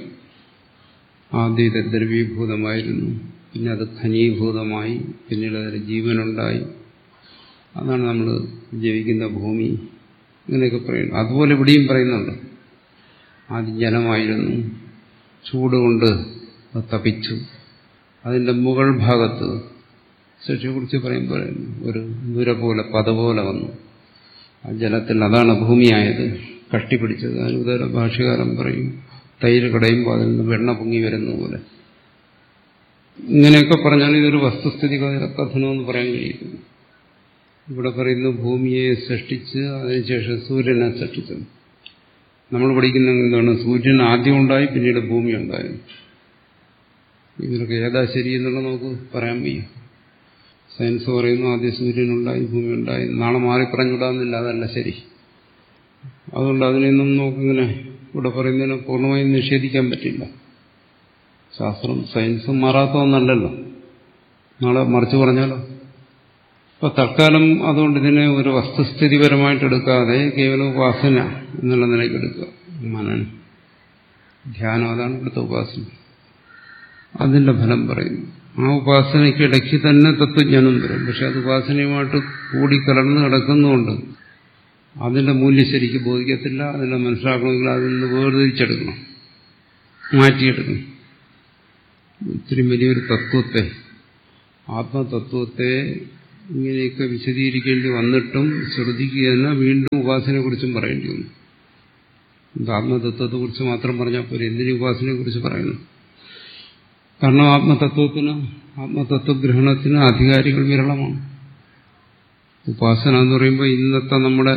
ആദ്യം ഇത് ദ്രവീഭൂതമായിരുന്നു പിന്നെ അത് ഖനീഭൂതമായി പിന്നീട് അതിൽ ജീവനുണ്ടായി അതാണ് നമ്മൾ ജീവിക്കുന്ന ഭൂമി ഇങ്ങനെയൊക്കെ പറയുന്നു അതുപോലെ ഇവിടെയും പറയുന്നുണ്ട് ആദ്യം ജലമായിരുന്നു ചൂടുകൊണ്ട് അത് തപിച്ചു അതിന്റെ മുകൾ ഭാഗത്ത് സൃഷ്ടിയെക്കുറിച്ച് പറയുമ്പോൾ ഒരു ദുര പോലെ പത പോലെ വന്നു ആ ജലത്തിൽ അതാണ് ഭൂമിയായത് കട്ടിപ്പിടിച്ചത് അതിന് ഉദാര ഭാഷകാരൻ പറയും തൈര് കടയുമ്പോൾ അതിൽ നിന്ന് വെണ്ണ പൊങ്ങി വരുന്ന പോലെ ഇങ്ങനെയൊക്കെ പറഞ്ഞാൽ ഇതൊരു വസ്തുസ്ഥിതി കഥനമെന്ന് പറയാൻ കഴിയും ഇവിടെ പറയുന്നു ഭൂമിയെ സൃഷ്ടിച്ച് അതിനുശേഷം സൂര്യനെ സൃഷ്ടിച്ചു നമ്മൾ പഠിക്കുന്ന എന്താണ് സൂര്യൻ ആദ്യം ഉണ്ടായി പിന്നീട് ഭൂമി ഉണ്ടായി ഇതിലൊക്കെ ഏതാ ശരി എന്നുള്ളത് നമുക്ക് പറയാൻ വയ്യ സയൻസ് പറയുന്നു ആദ്യം സൂര്യനുണ്ടായി ഭൂമി ഉണ്ടായി നാളെ മാറി പറഞ്ഞുവിടാമെന്നില്ല അതല്ല ശരി അതുകൊണ്ട് അതിനെയൊന്നും നമുക്കിങ്ങനെ ഇവിടെ പറയുന്നതിനെ പൂർണ്ണമായും നിഷേധിക്കാൻ പറ്റില്ല ശാസ്ത്രം സയൻസും മാറാത്ത ഒന്നല്ലല്ലോ നാളെ മറിച്ച് പറഞ്ഞാലോ അപ്പൊ തൽക്കാലം അതുകൊണ്ട് ഇതിനെ ഒരു വസ്തുസ്ഥിതിപരമായിട്ട് എടുക്കാതെ കേവലം ഉപാസന എന്നുള്ള നിലയ്ക്ക് എടുക്കുക മനനം ധ്യാനം അതാണ് ഇവിടുത്തെ ഉപാസന അതിന്റെ ഫലം പറയുന്നു ആ ഉപാസനയ്ക്ക് ഇടയ്ക്ക് തന്നെ തത്വജ്ഞാനം വരും പക്ഷെ അത് ഉപാസനയുമായിട്ട് കൂടി കലർന്ന് കിടക്കുന്നുണ്ട് അതിന്റെ മൂല്യം ശരിക്ക് ബോധിക്കത്തില്ല അതിനെ മനസ്സിലാക്കണമെങ്കിൽ അതിൽ നിന്ന് വേർതിരിച്ചെടുക്കണം മാറ്റിയെടുക്കണം ഇത്തിരി വലിയൊരു തത്വത്തെ ആത്മതത്വത്തെ ഇങ്ങനെയൊക്കെ വിശദീകരിക്കേണ്ടി വന്നിട്ടും ശ്രുതിക്ക് തന്നെ വീണ്ടും ഉപാസനയെ കുറിച്ചും പറയേണ്ടി വന്നു ഇത് ആത്മതത്വത്തെ കുറിച്ച് മാത്രം പറഞ്ഞാൽ പോലെ എന്തിനു ഉപാസനയെ കുറിച്ച് പറയുന്നു കാരണം ആത്മതത്വത്തിന് ആത്മതത്വഗ്രഹണത്തിന് അധികാരികൾ വിരളമാണ് ഉപാസന എന്ന് പറയുമ്പോൾ ഇന്നത്തെ നമ്മുടെ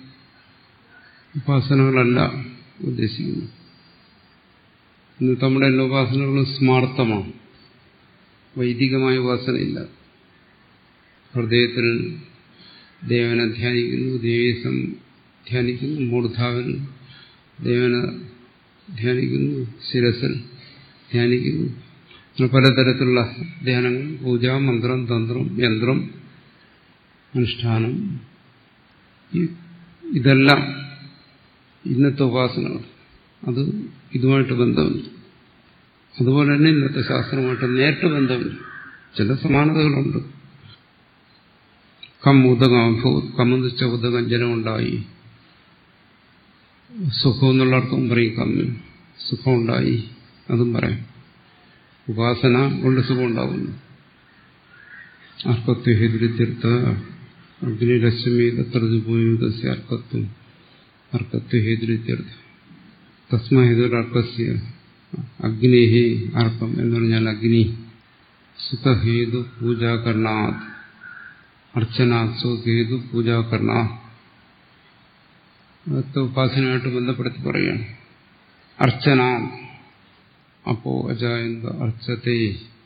ഉപാസനകളല്ല ഉദ്ദേശിക്കുന്നത് ഇന്നത്തെ നമ്മുടെ എല്ലാ ഉപാസനകളും സ്മാർത്ഥമാണ് വൈദികമായ ഉപാസനയില്ല ഹൃദയത്തിൽ ദേവനെ ധ്യാനിക്കുന്നു ദേവീസം ധ്യാനിക്കുന്നു മൂർധാവിൽ ദേവനെ ധ്യാനിക്കുന്നു ശിരസിൽ ധ്യാനിക്കുന്നു അങ്ങനെ പലതരത്തിലുള്ള ധ്യാനങ്ങൾ പൂജ മന്ത്രം തന്ത്രം യന്ത്രം അനുഷ്ഠാനം ഈ- ഇതെല്ലാം ഇന്നത്തെ ഉപാസനകൾ അത് ഇതുമായിട്ട് ബന്ധമുണ്ട് അതുപോലെ തന്നെ ഇന്നത്തെ ശാസ്ത്രമായിട്ട് നേരിട്ട് ബന്ധമുണ്ട് ചില സമാനതകളുണ്ട് കം ഉദകം അഭൂത് കമ്മുദിച്ച ഉദകം ജലമുണ്ടായി സുഖം എന്നുള്ള അർത്ഥം പറയും കമ്മിൽ സുഖമുണ്ടായി അതും പറയാം ഉപാസന കൊണ്ട് സുഖം ഉണ്ടാകുന്നു അർക്കത്വഹേതുരിത്യർത്ഥ അഗ്നിരശ്മി തത്രജുപൂയുധസ്യ അർക്കത്വം അർക്കത്വഹേതുരിത്യർത്ഥ തസ്മഹേതുരർക്കസ്യ അഗ്നേഹി അർക്കം എന്ന് പറഞ്ഞാൽ അഗ്നി സുഖഹേതു പൂജാകരണാത് അർച്ചനാത് സുഖഹേതു പൂജാകരണ അതൊക്കെ ഉപാസനയായിട്ട് ബന്ധപ്പെടുത്തി പറയുകയാണ് അർച്ചന അപ്പോ അജായന്ത അർച്ചത്തെ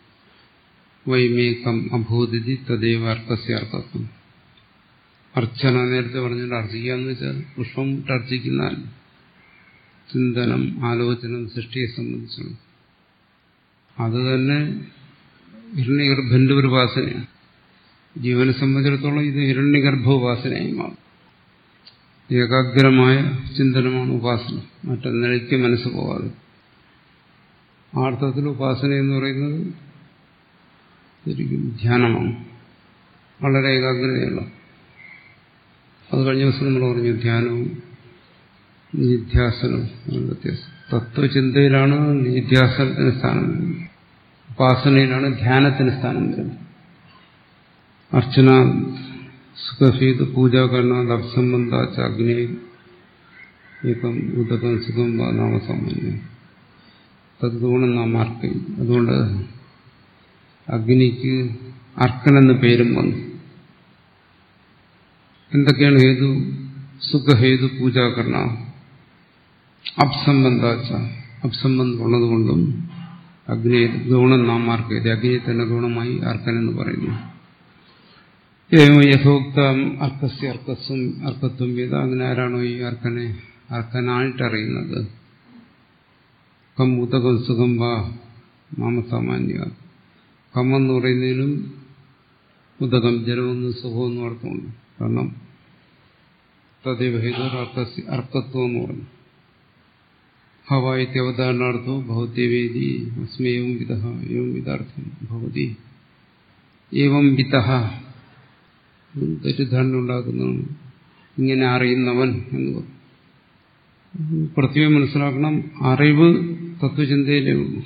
വൈമേകം അഭൂതിഥി തദൈവ അർക്കസ്യ അർക്കത്വം അർച്ചന നേരത്തെ പറഞ്ഞിട്ട് അർച്ചിക്കുക എന്ന് വെച്ചാൽ പുഷ്പം ഇട്ട് അർച്ചിക്കുന്നതല്ല ചിന്തനം ആലോചനം സൃഷ്ടിയെ സംബന്ധിച്ചുള്ള അത് തന്നെ ഹിരണ്യഗർഭന്റെ ഒരു ഉപാസനയാണ് ജീവനെ സംബന്ധിച്ചിടത്തോളം ഇത് ഹിരണ്യഗർഭ ഉപാസനയായി മാറും ഏകാഗ്രമായ ചിന്തനമാണ് ഉപാസന മറ്റൊന്നിലേക്ക് മനസ്സ് പോകാതെ ആ അർത്ഥത്തിൽ ഉപാസന എന്ന് പറയുന്നത് ശരിക്കും ധ്യാനമാണ് വളരെ ഏകാഗ്രതയുള്ള അത് കഴിഞ്ഞ ദിവസം നമ്മൾ പറഞ്ഞു ധ്യാനവും നിധ്യാസനവും തമ്മിൽ വ്യത്യാസം തത്വചിന്തയിലാണ് നിധ്യാസനത്തിന് സ്ഥാനം വരുന്നത് ഉപാസനയിലാണ് ധ്യാനത്തിന് സ്ഥാനം വരുന്നത് അർച്ചന സുഖഫീത് പൂജാകരണ അപ്സംബന്ധാച്ച അഗ്നി ഏകം ഉദകം സുഖം വാ നാമസാമാന്യം തദ്ഗുണം നാം അർക്കും അതുകൊണ്ട് അഗ്നിക്ക് അർക്കനെന്ന് പേരും വന്നു എന്തൊക്കെയാണ് ഹേതു സുഖഹേതു പൂജാകരണ അപ്സംബന്ധാച്ച അപ്സംബന്ധം ഉള്ളതുകൊണ്ടും അഗ്നി ഗുണം നാം ആർക്കരുത് അഗ്നിയെ തന്നെ ഗുണമായി അർക്കനെന്ന് പറയുന്നു ഏവം യഥോക്തം അർക്കസ്യ അർക്കസ്വം അർക്കത്വം ചെയ്ത അങ്ങനെ ആരാണോ ഈ അർക്കനെ അർക്കനായിട്ടറിയുന്നത് കം ഉതകം സുഖം വാ നാമസാമാന്യ കം എന്ന് പറയുന്നതിനും ഉദകം ജലമെന്ന് സുഖമെന്നും അർത്ഥമുണ്ട് കാരണം തദൈവ ഹേതു അർക്കത്വം എന്ന് പറഞ്ഞു ഹവായിത്യ അവതാരണാർത്ഥോ ഭൗത്യവേദി അസ്മേവും വിധ ഏവം വിധാർത്ഥം ഭവതി ഏവം വിധ തെറ്റിദ്ധാരണ ഉണ്ടാക്കുന്നതാണ് ഇങ്ങനെ അറിയുന്നവൻ എന്ന് പറഞ്ഞു പ്രത്യേകം മനസ്സിലാക്കണം അറിവ് തത്വചിന്തയിലേ ഉള്ളൂ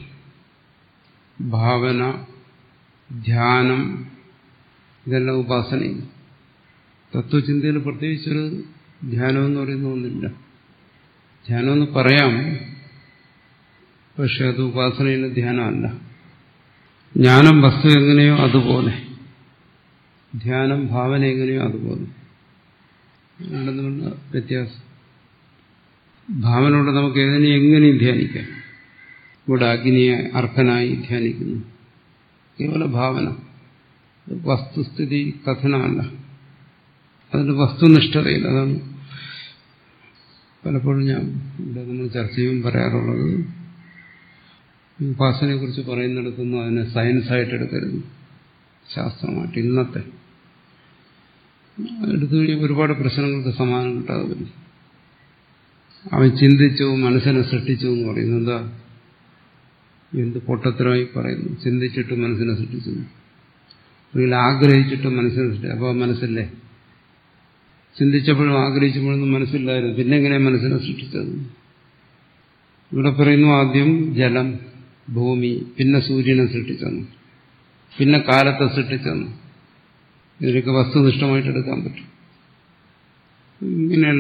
ഭാവന ധ്യാനം ഇതെല്ലാം ഉപാസനയും തത്വചിന്തയിൽ പ്രത്യേകിച്ചൊരു ധ്യാനം എന്ന് പറയുന്ന ഒന്നില്ല ധ്യാനമെന്ന് പറയാം പക്ഷെ അത് ഉപാസനയിലെ ധ്യാനമല്ല ജ്ഞാനം വസ്തു എങ്ങനെയോ അതുപോലെ ധ്യാനം ഭാവന എങ്ങനെയോ അതുപോലെ രണ്ടും തമ്മിലുള്ള വ്യത്യാസം ഭാവനയോടെ നമുക്ക് ഏതിനെ എങ്ങനെയും ധ്യാനിക്കാം ഇവിടെ അഗ്നിയെ അർഹനായി ധ്യാനിക്കുന്നു കേവല ഭാവന വസ്തുസ്ഥിതി കഥനമല്ല അതിന്റെ വസ്തുനിഷ്ഠതയില്ല അതാണ് പലപ്പോഴും ഞാൻ ഇവിടെ നമ്മൾ ചർച്ച ചെയ്യും പറയാറുള്ളത് ഉപാസനയെ കുറിച്ച് പറയുന്നിടത്തൊന്നും അതിനെ സയൻസായിട്ട് എടുക്കരുത് ശാസ്ത്രമായിട്ട് ഇന്നത്തെ എടുത്തു കഴിഞ്ഞാൽ ഒരുപാട് പ്രശ്നങ്ങൾക്ക് സമാനം കിട്ടാതെ വരും അവൻ ചിന്തിച്ചു മനസ്സിനെ സൃഷ്ടിച്ചു എന്ന് പറയുന്നു എന്താ എന്ത് പൊട്ടത്തരമായി പറയുന്നു ചിന്തിച്ചിട്ട് മനസ്സിനെ സൃഷ്ടിച്ചു അല്ലെങ്കിൽ ആഗ്രഹിച്ചിട്ട് മനസ്സിനെ സൃഷ്ടിച്ചു അപ്പോൾ മനസ്സല്ലേ ചിന്തിച്ചപ്പോഴും ആഗ്രഹിച്ചപ്പോഴൊന്നും മനസ്സില്ലായിരുന്നു പിന്നെ എങ്ങനെ മനസ്സിനെ സൃഷ്ടിച്ചത് ഇവിടെ പറയുന്നു ആദ്യം ജലം ഭൂമി പിന്നെ സൂര്യനെ സൃഷ്ടിച്ചെന്നു പിന്നെ കാലത്തെ സൃഷ്ടിച്ചെന്നു ഇതിനൊക്കെ വസ്തുനിഷ്ഠമായിട്ട് എടുക്കാൻ പറ്റും ഇങ്ങനെയുള്ള